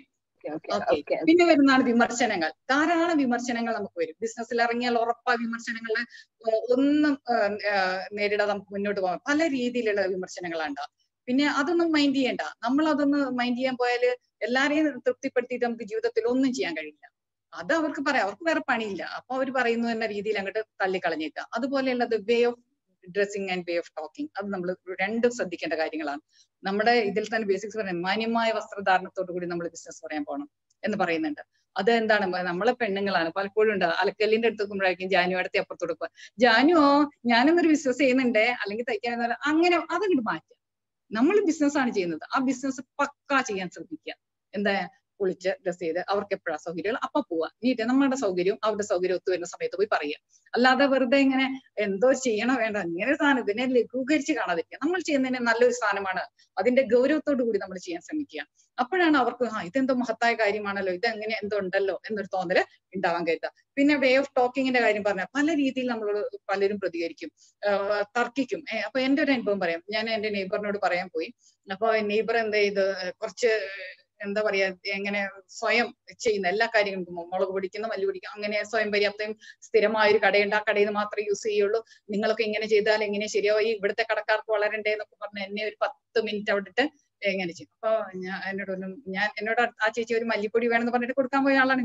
Okay. പിന്നെ വരുന്നതാണ് വിമർശനങ്ങൾ ധാരാളം വിമർശനങ്ങൾ നമുക്ക് വരും ബിസിനസ്സിൽ ഇറങ്ങിയാൽ ഉറപ്പാ വിമർശനങ്ങൾ ഒന്നും ആ, ആ, നേരിടാതെ നമുക്ക് മുന്നോട്ട് പോകാം പല രീതിയിലുള്ള വിമർശനങ്ങളാണ് ഉണ്ടാവുക. പിന്നെ അതൊന്നും മൈൻഡ് ചെയ്യണ്ട നമ്മൾ അതൊന്ന് മൈൻഡ് ചെയ്യാൻ പോയാൽ എല്ലാരെയും തൃപ്തിപ്പെടുത്തിയിട്ട് നമുക്ക് ജീവിതത്തിൽ ഒന്നും ചെയ്യാൻ കഴിയില്ല അത് അവർക്ക് പറയാം അവർക്ക് വേറെ പണിയില്ല അപ്പൊ അവർ പറയുന്നു എന്ന രീതിയിൽ അങ്ങോട്ട് തള്ളിക്കളഞ്ഞേക്കുക അതുപോലെയുള്ളത് way of dressing and way of talking അത് നമ്മൾ രണ്ടും ശ്രദ്ധിക്കേണ്ട കാര്യങ്ങളാണ് നമ്മുടെ ഇതിൽ തന്നെ ബേസിക്സ് പറയാം മാന്യമായ വസ്ത്രധാരണത്തോടു കൂടി നമ്മൾ ബിസിനസ് പറയാൻ പോകണം എന്ന് പറയുന്നുണ്ട് അത് എന്താണ് മ- നമ്മളെ പെണ്ണുങ്ങളാണ് പലപ്പോഴും ഉണ്ട് അലക്കല്ലിന്റെ അടുത്ത് നോക്കുമ്പോഴായിരിക്കും ജാനു അടുത്ത് അപ്പുറത്ത് കൊടുക്കുക ജാനുവോ ഞാനൊന്നൊരു ബിസിനസ് ചെയ്യുന്നുണ്ട് അല്ലെങ്കിൽ തയ്ക്കാൻ എന്ന് പറഞ്ഞാ അങ്ങനെ അതങ്ങോട്ട് മാറ്റുക നമ്മൾ ബിസിനസ് ആണ് ചെയ്യുന്നത് ആ ബിസിനസ് പക്കാ ചെയ്യാൻ ശ്രമിക്കുക എന്താ കുളിച്ച് ഡ്രസ് ചെയ്ത് അവർക്ക് എപ്പോഴാ സൗകര്യങ്ങൾ അപ്പൊ പോവാ നീറ്റ് നമ്മുടെ സൗകര്യവും അവരുടെ സൗകര്യം ഒത്തു വരുന്ന സമയത്ത് പോയി പറയുക അല്ലാതെ വെറുതെ ഇങ്ങനെ എന്തോ ചെയ്യണോ വേണ്ട ഇങ്ങനെ ഒരു സാധനം ഇതിനെ ലഘൂകരിച്ച് കാണാതിരിക്കുക നമ്മൾ ചെയ്യുന്നതിന് നല്ലൊരു സാധനമാണ് അതിന്റെ ഗൗരവത്തോടു കൂടി നമ്മൾ ചെയ്യാൻ ശ്രമിക്കുക അപ്പോഴാണ് അവർക്ക് ആ ഇതെന്തോ മഹത്തായ കാര്യമാണല്ലോ ഇത് എങ്ങനെ എന്തോ ഉണ്ടല്ലോ എന്നൊരു തോന്നല് ഉണ്ടാവാൻ കരുതുക പിന്നെ വേ ഓഫ് ടോക്കിങ്ങിന്റെ കാര്യം പറഞ്ഞാൽ പല രീതിയിൽ നമ്മളോട് പലരും പ്രതികരിക്കും ആഹ് തർക്കിക്കും ഏ, അപ്പൊ എന്റെ ഒരു അനുഭവം പറയാം ഞാൻ എന്റെ നെയ്ബറിനോട് പറയാൻ പോയി അപ്പൊ നെയ്ബർ എന്ത് ചെയ്ത് കുറച്ച് എന്താ പറയാ എങ്ങനെ സ്വയം ചെയ്യുന്ന എല്ലാ കാര്യങ്ങൾക്കും മുളക് പൊടിക്കുന്ന മല്ലി പൊടിക്കുന്ന അങ്ങനെ സ്വയം പര്യാപ്തം സ്ഥിരമായ ഒരു കടയുണ്ട് ആ കടയിൽ നിന്ന് മാത്രമേ യൂസ് ചെയ്യുള്ളൂ നിങ്ങളൊക്കെ ഇങ്ങനെ ചെയ്താൽ എങ്ങനെ ശരിയാവും ഈ ഇവിടുത്തെ കടക്കാർക്ക് വളരണ്ടേ എന്നൊക്കെ പറഞ്ഞ് എന്നെ ഒരു പത്ത് മിനിറ്റ് അവിടെ ഇട്ട് എങ്ങനെ ചെയ്യും അപ്പൊ ഞാൻ എന്നോട് പറഞ്ഞു ഞാൻ എന്നോട് ആ ചേച്ചി ഒരു മല്ലിപ്പൊടി വേണമെന്ന് പറഞ്ഞിട്ട് കൊടുക്കാൻ പോയ ആളാണ് ഞാൻ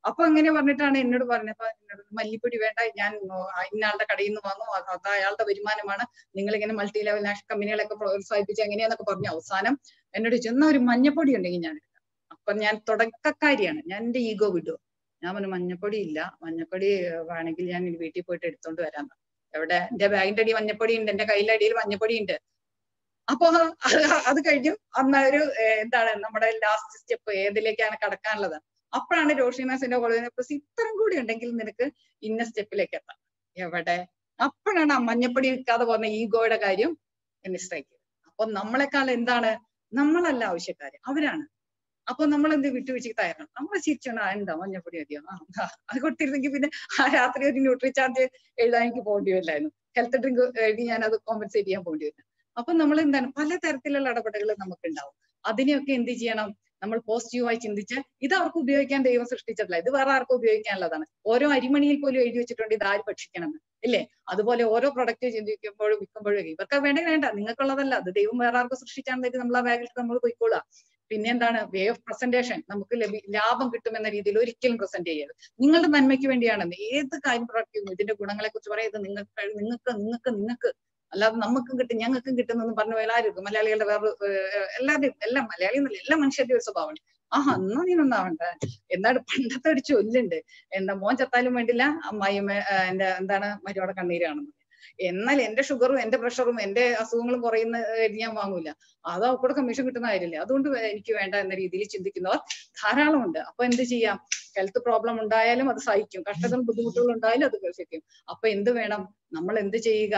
അപ്പൊ അങ്ങനെ പറഞ്ഞിട്ടാണ് എന്നോട് പറഞ്ഞപ്പോ എന്നോട് മല്ലിപ്പൊടി വേണ്ട ഞാൻ ഇന്നയാളുടെ കടയിൽ നിന്ന് വാങ്ങും അത് അത് അയാളുടെ വരുമാനമാണ് നിങ്ങൾ ഇങ്ങനെ മൾട്ടി ലെവൽ നാഷണൽ കമ്പനികളൊക്കെ പ്രോത്സാഹിപ്പിച്ച് എങ്ങനെയാന്നൊക്കെ പറഞ്ഞു അവസാനം എന്നോട് ചെന്ന ഒരു മഞ്ഞപ്പൊടി ഉണ്ടെങ്കിൽ ഞാൻ എടുക്കാം അപ്പൊ ഞാൻ തുടക്കക്കാരിയാണ് ഞാൻ എന്റെ ഈഗോ വിടുവോ ഞാൻ പറഞ്ഞു മഞ്ഞപ്പൊടി ഇല്ല മഞ്ഞപ്പൊടി വേണമെങ്കിൽ ഞാൻ വീട്ടിൽ പോയിട്ട് എടുത്തോണ്ട് വരാം എവിടെ എന്റെ ബാഗിന്റെ അടി മഞ്ഞപ്പൊടി ഉണ്ട് എന്റെ കയ്യിലെ അടിയിൽ മഞ്ഞപ്പൊടി ഉണ്ട് അപ്പൊ അത് കഴിഞ്ഞു അന്ന് ഒരു എന്താണ് നമ്മുടെ ലാസ്റ്റ് സ്റ്റെപ്പ് ഏതിലേക്കാണ് കടക്കാനുള്ളത് അപ്പോഴാണ് രോഷിനാസിന്റെ കോളേജ് ഇത്രയും കൂടി ഉണ്ടെങ്കിൽ നിനക്ക് ഇന്ന സ്റ്റെപ്പിലേക്ക് എത്താം എവിടെ അപ്പോഴാണ് ആ മഞ്ഞപ്പൊടി വിൽക്കാതെ പോകുന്ന ഈഗോയുടെ കാര്യം എന്നെ സ്ട്രൈക്ക് ചെയ്തത് അപ്പൊ നമ്മളെക്കാൾ എന്താണ് നമ്മളല്ല ആവശ്യക്കാര് അവരാണ് അപ്പൊ നമ്മൾ എന്ത് വിട്ടുവീഴ്ചക്ക് തയ്യാറാണ് നമ്മൾ ചിരിച്ചാണ് എന്താ മഞ്ഞപ്പൊടി മതിയോ ആ അത് കൊടുത്തിരുന്നെങ്കിൽ പിന്നെ ആ രാത്രി ഒരു ന്യൂട്രി ചാർജ് എഴുതാൻ എനിക്ക് പോകേണ്ടി വരില്ലായിരുന്നു ഹെൽത്ത് ഡ്രിങ്ക് എഴുതി ഞാൻ അത് കോമ്പൻസേറ്റ് ചെയ്യാൻ പോകേണ്ടി വരും അപ്പൊ നമ്മൾ എന്താണ് പല തരത്തിലുള്ള ഇടപെടലുകൾ നമുക്ക് ഉണ്ടാവും അതിനെയൊക്കെ എന്ത് ചെയ്യണം നമ്മൾ പോസിറ്റീവായി ചിന്തിച്ച് ഇത് അവർക്ക് ഉപയോഗിക്കാൻ ദൈവം സൃഷ്ടിച്ചിട്ടില്ല ഇത് വേറെ ആർക്കും ഉപയോഗിക്കാനുള്ളതാണ് ഓരോ അരിമണിയിൽ പോലും എഴുതി വെച്ചിട്ടുണ്ട് ഇത് ആര് ഭക്ഷിക്കണം ഇല്ലേ അതുപോലെ ഓരോ പ്രൊഡക്റ്റ് ചിന്തിക്കുമ്പോഴും വിൽക്കുമ്പോഴും ഇവർക്ക് വേണ്ട വേണ്ട നിങ്ങൾക്കുള്ളതല്ല അത് ദൈവം വേറെ ആർക്കും സൃഷ്ടിച്ചാണെന്ന് നമ്മൾ ആ ബാഗിൽ നമ്മൾ പോയിക്കോളുക പിന്നെ എന്താണ് വേ ഓഫ് പ്രസന്റേഷൻ നമുക്ക് ലഭി ലാഭം കിട്ടുമെന്ന രീതിയിൽ ഒരിക്കലും പ്രസന്റ് ചെയ്യരുത് നിങ്ങളുടെ നന്മയ്ക്ക് വേണ്ടിയാണ് ഏത് കാര്യം പ്രവർത്തിക്കുന്നു ഇതിന്റെ ഗുണങ്ങളെ കുറിച്ച് പറയുന്നത് നിങ്ങൾക്ക് നിങ്ങൾക്ക് നിങ്ങൾക്ക് നിങ്ങൾക്ക് അല്ലാതെ നമുക്കും കിട്ടും ഞങ്ങൾക്കും കിട്ടുന്നെന്ന് പറഞ്ഞു പോയാൽ ആരും മലയാളികളുടെ വേറെ എല്ലാവരും എല്ലാം മലയാളി എന്നല്ല എല്ലാ മനുഷ്യരുടെ ഒരു സ്വഭാവമാണ് ആഹാ എന്നാ നീ നന്നാവണ്ട എന്താണ് പണ്ടത്തെ ഒരു ചൊല്ലുണ്ട് എന്താ മോൻ ചത്താലും വേണ്ടില്ല അമ്മായിമ്മ എന്റെ എന്താണ് മരുവോടെ കണ്ണീരാണെന്ന് എന്നാൽ എന്റെ ഷുഗറും എന്റെ പ്രഷറും എന്റെ അസുഖങ്ങളും കുറയുന്ന ഞാൻ വാങ്ങൂല അത് അവക്കൂടെ കമ്മീഷൻ കിട്ടുന്ന കാര്യമില്ല അതുകൊണ്ട് എനിക്ക് വേണ്ട എന്ന രീതിയിൽ ചിന്തിക്കുന്നവർ ധാരാളമുണ്ട് അപ്പൊ എന്ത് ചെയ്യാം ഹെൽത്ത് പ്രോബ്ലം ഉണ്ടായാലും അത് സഹിക്കും കഷ്ടതകളും ബുദ്ധിമുട്ടുകളും ഉണ്ടായാലും അത് സഹിക്കും അപ്പൊ എന്ത് വേണം നമ്മൾ എന്ത് ചെയ്യുക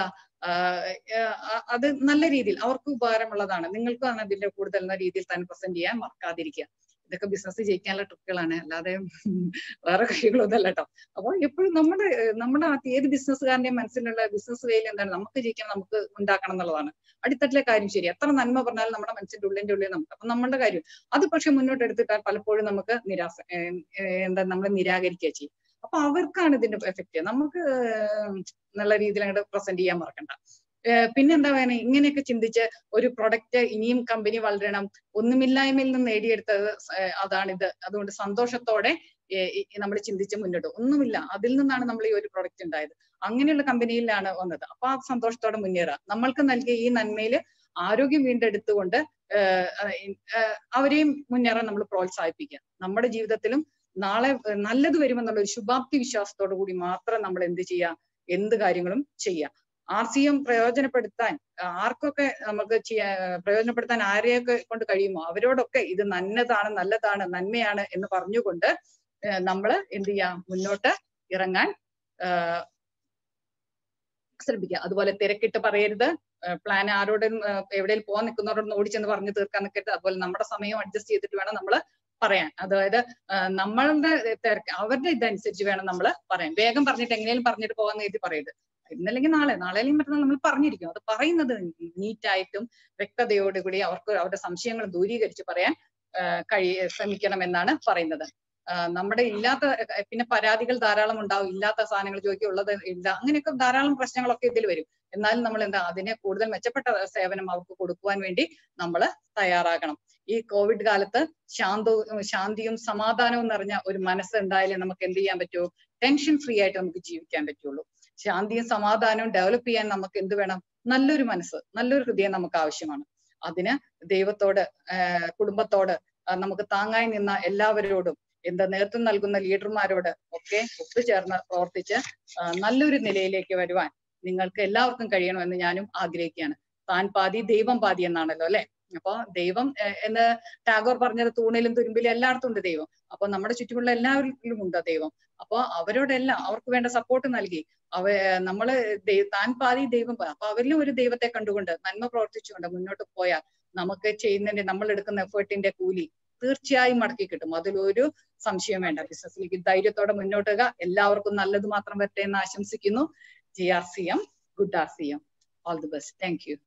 അത് നല്ല രീതിയിൽ അവർക്ക് ഉപകാരമുള്ളതാണ് നിങ്ങൾക്കാണ് അതിന്റെ കൂടുതൽ എന്ന രീതിയിൽ തന്നെ പ്രസന്റ് ചെയ്യാൻ മറക്കാതിരിക്കുക ഇതൊക്കെ ബിസിനസ് ജയിക്കാനുള്ള ട്രിക്കുകളാണ് അല്ലാതെ വേറെ കഴിവുകളൊന്നല്ല കേട്ടോ അപ്പൊ എപ്പോഴും നമ്മുടെ നമ്മുടെ ഏത് ബിസിനസ്സുകാരന്റെയും മനസ്സിലുള്ള ബിസിനസ് വേയിൽ എന്താണ് നമുക്ക് ജയിക്കാൻ നമുക്ക് ഉണ്ടാക്കണം എന്നുള്ളതാണ് അടിത്തട്ടിലെ കാര്യം ശരി എത്ര നന്മ പറഞ്ഞാലും നമ്മുടെ മനസ്സിന്റെ ഉള്ളിന്റെ ഉള്ളിൽ നമുക്ക് അപ്പൊ നമ്മളുടെ കാര്യം അത് പക്ഷെ മുന്നോട്ട് എടുത്തിട്ടാൽ പലപ്പോഴും നമുക്ക് നിരാശ എന്താ നമ്മൾ നിരാകരിക്കുക ചെയ്യും അപ്പൊ അവർക്കാണ് ഇതിന്റെ എഫക്റ്റ് നമുക്ക് നല്ല രീതിയിൽ അങ്ങോട്ട് പ്രസന്റ് ചെയ്യാൻ മറക്കണ്ട പിന്നെന്താ വേണേ ഇങ്ങനെയൊക്കെ ചിന്തിച്ച് ഒരു പ്രൊഡക്റ്റ് ഇനിയും കമ്പനി വളരണം ഒന്നുമില്ലായ്മയിൽ നിന്ന് നേടിയെടുത്തത് അതാണിത് അതുകൊണ്ട് സന്തോഷത്തോടെ നമ്മൾ ചിന്തിച്ച് മുന്നോട്ട് ഒന്നുമില്ല അതിൽ നിന്നാണ് നമ്മൾ ഈ ഒരു പ്രൊഡക്റ്റ് ഉണ്ടായത് അങ്ങനെയുള്ള കമ്പനിയിലാണ് വന്നത് അപ്പൊ ആ സന്തോഷത്തോടെ മുന്നേറുക നമ്മൾക്ക് നൽകിയ ഈ നന്മയിൽ ആരോഗ്യം വീണ്ടെടുത്തുകൊണ്ട് അവരെയും മുന്നേറാൻ നമ്മൾ പ്രോത്സാഹിപ്പിക്കുക നമ്മുടെ ജീവിതത്തിലും നാളെ നല്ലത് വരുമെന്നുള്ള ഒരു ശുഭാപ്തി വിശ്വാസത്തോടു കൂടി മാത്രം നമ്മൾ എന്ത് ചെയ്യുക എന്ത് കാര്യങ്ങളും ചെയ്യുക ആർ സി എം പ്രയോജനപ്പെടുത്താൻ ആർക്കൊക്കെ നമുക്ക് ചെയ്യാ പ്രയോജനപ്പെടുത്താൻ ആരെയൊക്കെ കൊണ്ട് കഴിയുമോ അവരോടൊക്കെ ഇത് നല്ലതാണ് നല്ലതാണ് നന്മയാണ് എന്ന് പറഞ്ഞുകൊണ്ട് നമ്മൾ എന്ത് ചെയ്യാം മുന്നോട്ട് ഇറങ്ങാൻ ശ്രമിക്കുക അതുപോലെ തിരക്കിട്ട് പറയരുത് പ്ലാൻ ആരോടും എവിടെയും പോകാൻ നിൽക്കുന്നവരോടൊന്നും ഓടിച്ചെന്ന് പറഞ്ഞു തീർക്കാൻ നിൽക്കരുത് അതുപോലെ നമ്മുടെ സമയം അഡ്ജസ്റ്റ് ചെയ്തിട്ട് വേണം നമ്മൾ പറയാൻ അതായത് നമ്മളുടെ തിരക്ക് അവരുടെ ഇതനുസരിച്ച് വേണം നമ്മൾ പറയാൻ വേഗം പറഞ്ഞിട്ട് എങ്ങനെയും പറഞ്ഞിട്ട് പോകാൻ എഴുതി പറയരുത് ഇന്നല്ലെങ്കിൽ നാളെ നാളെ അല്ലെങ്കിൽ മറ്റന്നാൾ നമ്മൾ പറഞ്ഞിരിക്കും അത് പറയുന്നത് നീറ്റായിട്ടും വ്യക്തതയോടുകൂടി അവർക്ക് അവരുടെ സംശയങ്ങൾ ദൂരീകരിച്ച് പറയാൻ കഴി ശ്രമിക്കണം എന്നാണ് പറയുന്നത് നമ്മുടെ ഇല്ലാത്ത പിന്നെ പരാതികൾ ധാരാളം ഉണ്ടാവും ഇല്ലാത്ത സാധനങ്ങൾ ചോദിക്കും ഉള്ളത് ഇല്ല അങ്ങനെയൊക്കെ ധാരാളം പ്രശ്നങ്ങളൊക്കെ ഇതിൽ വരും എന്നാലും നമ്മൾ എന്താ അതിനെ കൂടുതൽ മെച്ചപ്പെട്ട സേവനം അവർക്ക് കൊടുക്കുവാൻ വേണ്ടി നമ്മൾ തയ്യാറാകണം ഈ കോവിഡ് കാലത്ത് ശാന്തവും ശാന്തിയും സമാധാനവും നിറഞ്ഞ ഒരു മനസ്സ് ഉണ്ടായാലേ നമുക്ക് എന്ത് ചെയ്യാൻ പറ്റുമോ ടെൻഷൻ ഫ്രീ ആയിട്ട് നമുക്ക് ജീവിക്കാൻ പറ്റുള്ളൂ ശാന്തിയും സമാധാനവും ഡെവലപ്പ് ചെയ്യാൻ നമുക്ക് എന്ത് വേണം നല്ലൊരു മനസ്സ് നല്ലൊരു ഹൃദയം നമുക്ക് ആവശ്യമാണ് അതിന് ദൈവത്തോട് കുടുംബത്തോട് നമുക്ക് താങ്ങായി നിന്ന എല്ലാവരോടും എന്താ നേതൃത്വം നൽകുന്ന ലീഡർമാരോട് ഒക്കെ ഒത്തുചേർന്ന് പ്രവർത്തിച്ച് നല്ലൊരു നിലയിലേക്ക് വരുവാൻ നിങ്ങൾക്ക് എല്ലാവർക്കും കഴിയണമെന്ന് ഞാനും ആഗ്രഹിക്കുകയാണ് താൻ പാതി ദൈവം പാതി എന്നാണല്ലോ അല്ലെ അപ്പൊ ദൈവം എന്ന് ടാഗോർ പറഞ്ഞത് തൂണിലും തുരുമ്പിലും എല്ലായിടത്തും ഉണ്ട് ദൈവം അപ്പൊ നമ്മുടെ ചുറ്റുമുള്ള എല്ലാവരിലും ഉണ്ട് ദൈവം അപ്പൊ അവരോടെല്ലാം അവർക്ക് വേണ്ട സപ്പോർട്ട് നൽകി അവ നമ്മള് താൻ പാതി ദൈവം അപ്പൊ അവരിലും ഒരു ദൈവത്തെ കണ്ടുകൊണ്ട് നന്മ പ്രവർത്തിച്ചുകൊണ്ട് മുന്നോട്ട് പോയാൽ നമുക്ക് ചെയ്യുന്നതിന്റെ നമ്മൾ എടുക്കുന്ന എഫേർട്ടിന്റെ കൂലി തീർച്ചയായും മടക്കി കിട്ടും അതിലൊരു സംശയം വേണ്ട ബിസിനസ്സിലേക്ക് ധൈര്യത്തോടെ മുന്നോട്ടുക എല്ലാവർക്കും നല്ലത് മാത്രം വരട്ടെ എന്ന് ആശംസിക്കുന്നു G R C M good R C M all the best thank U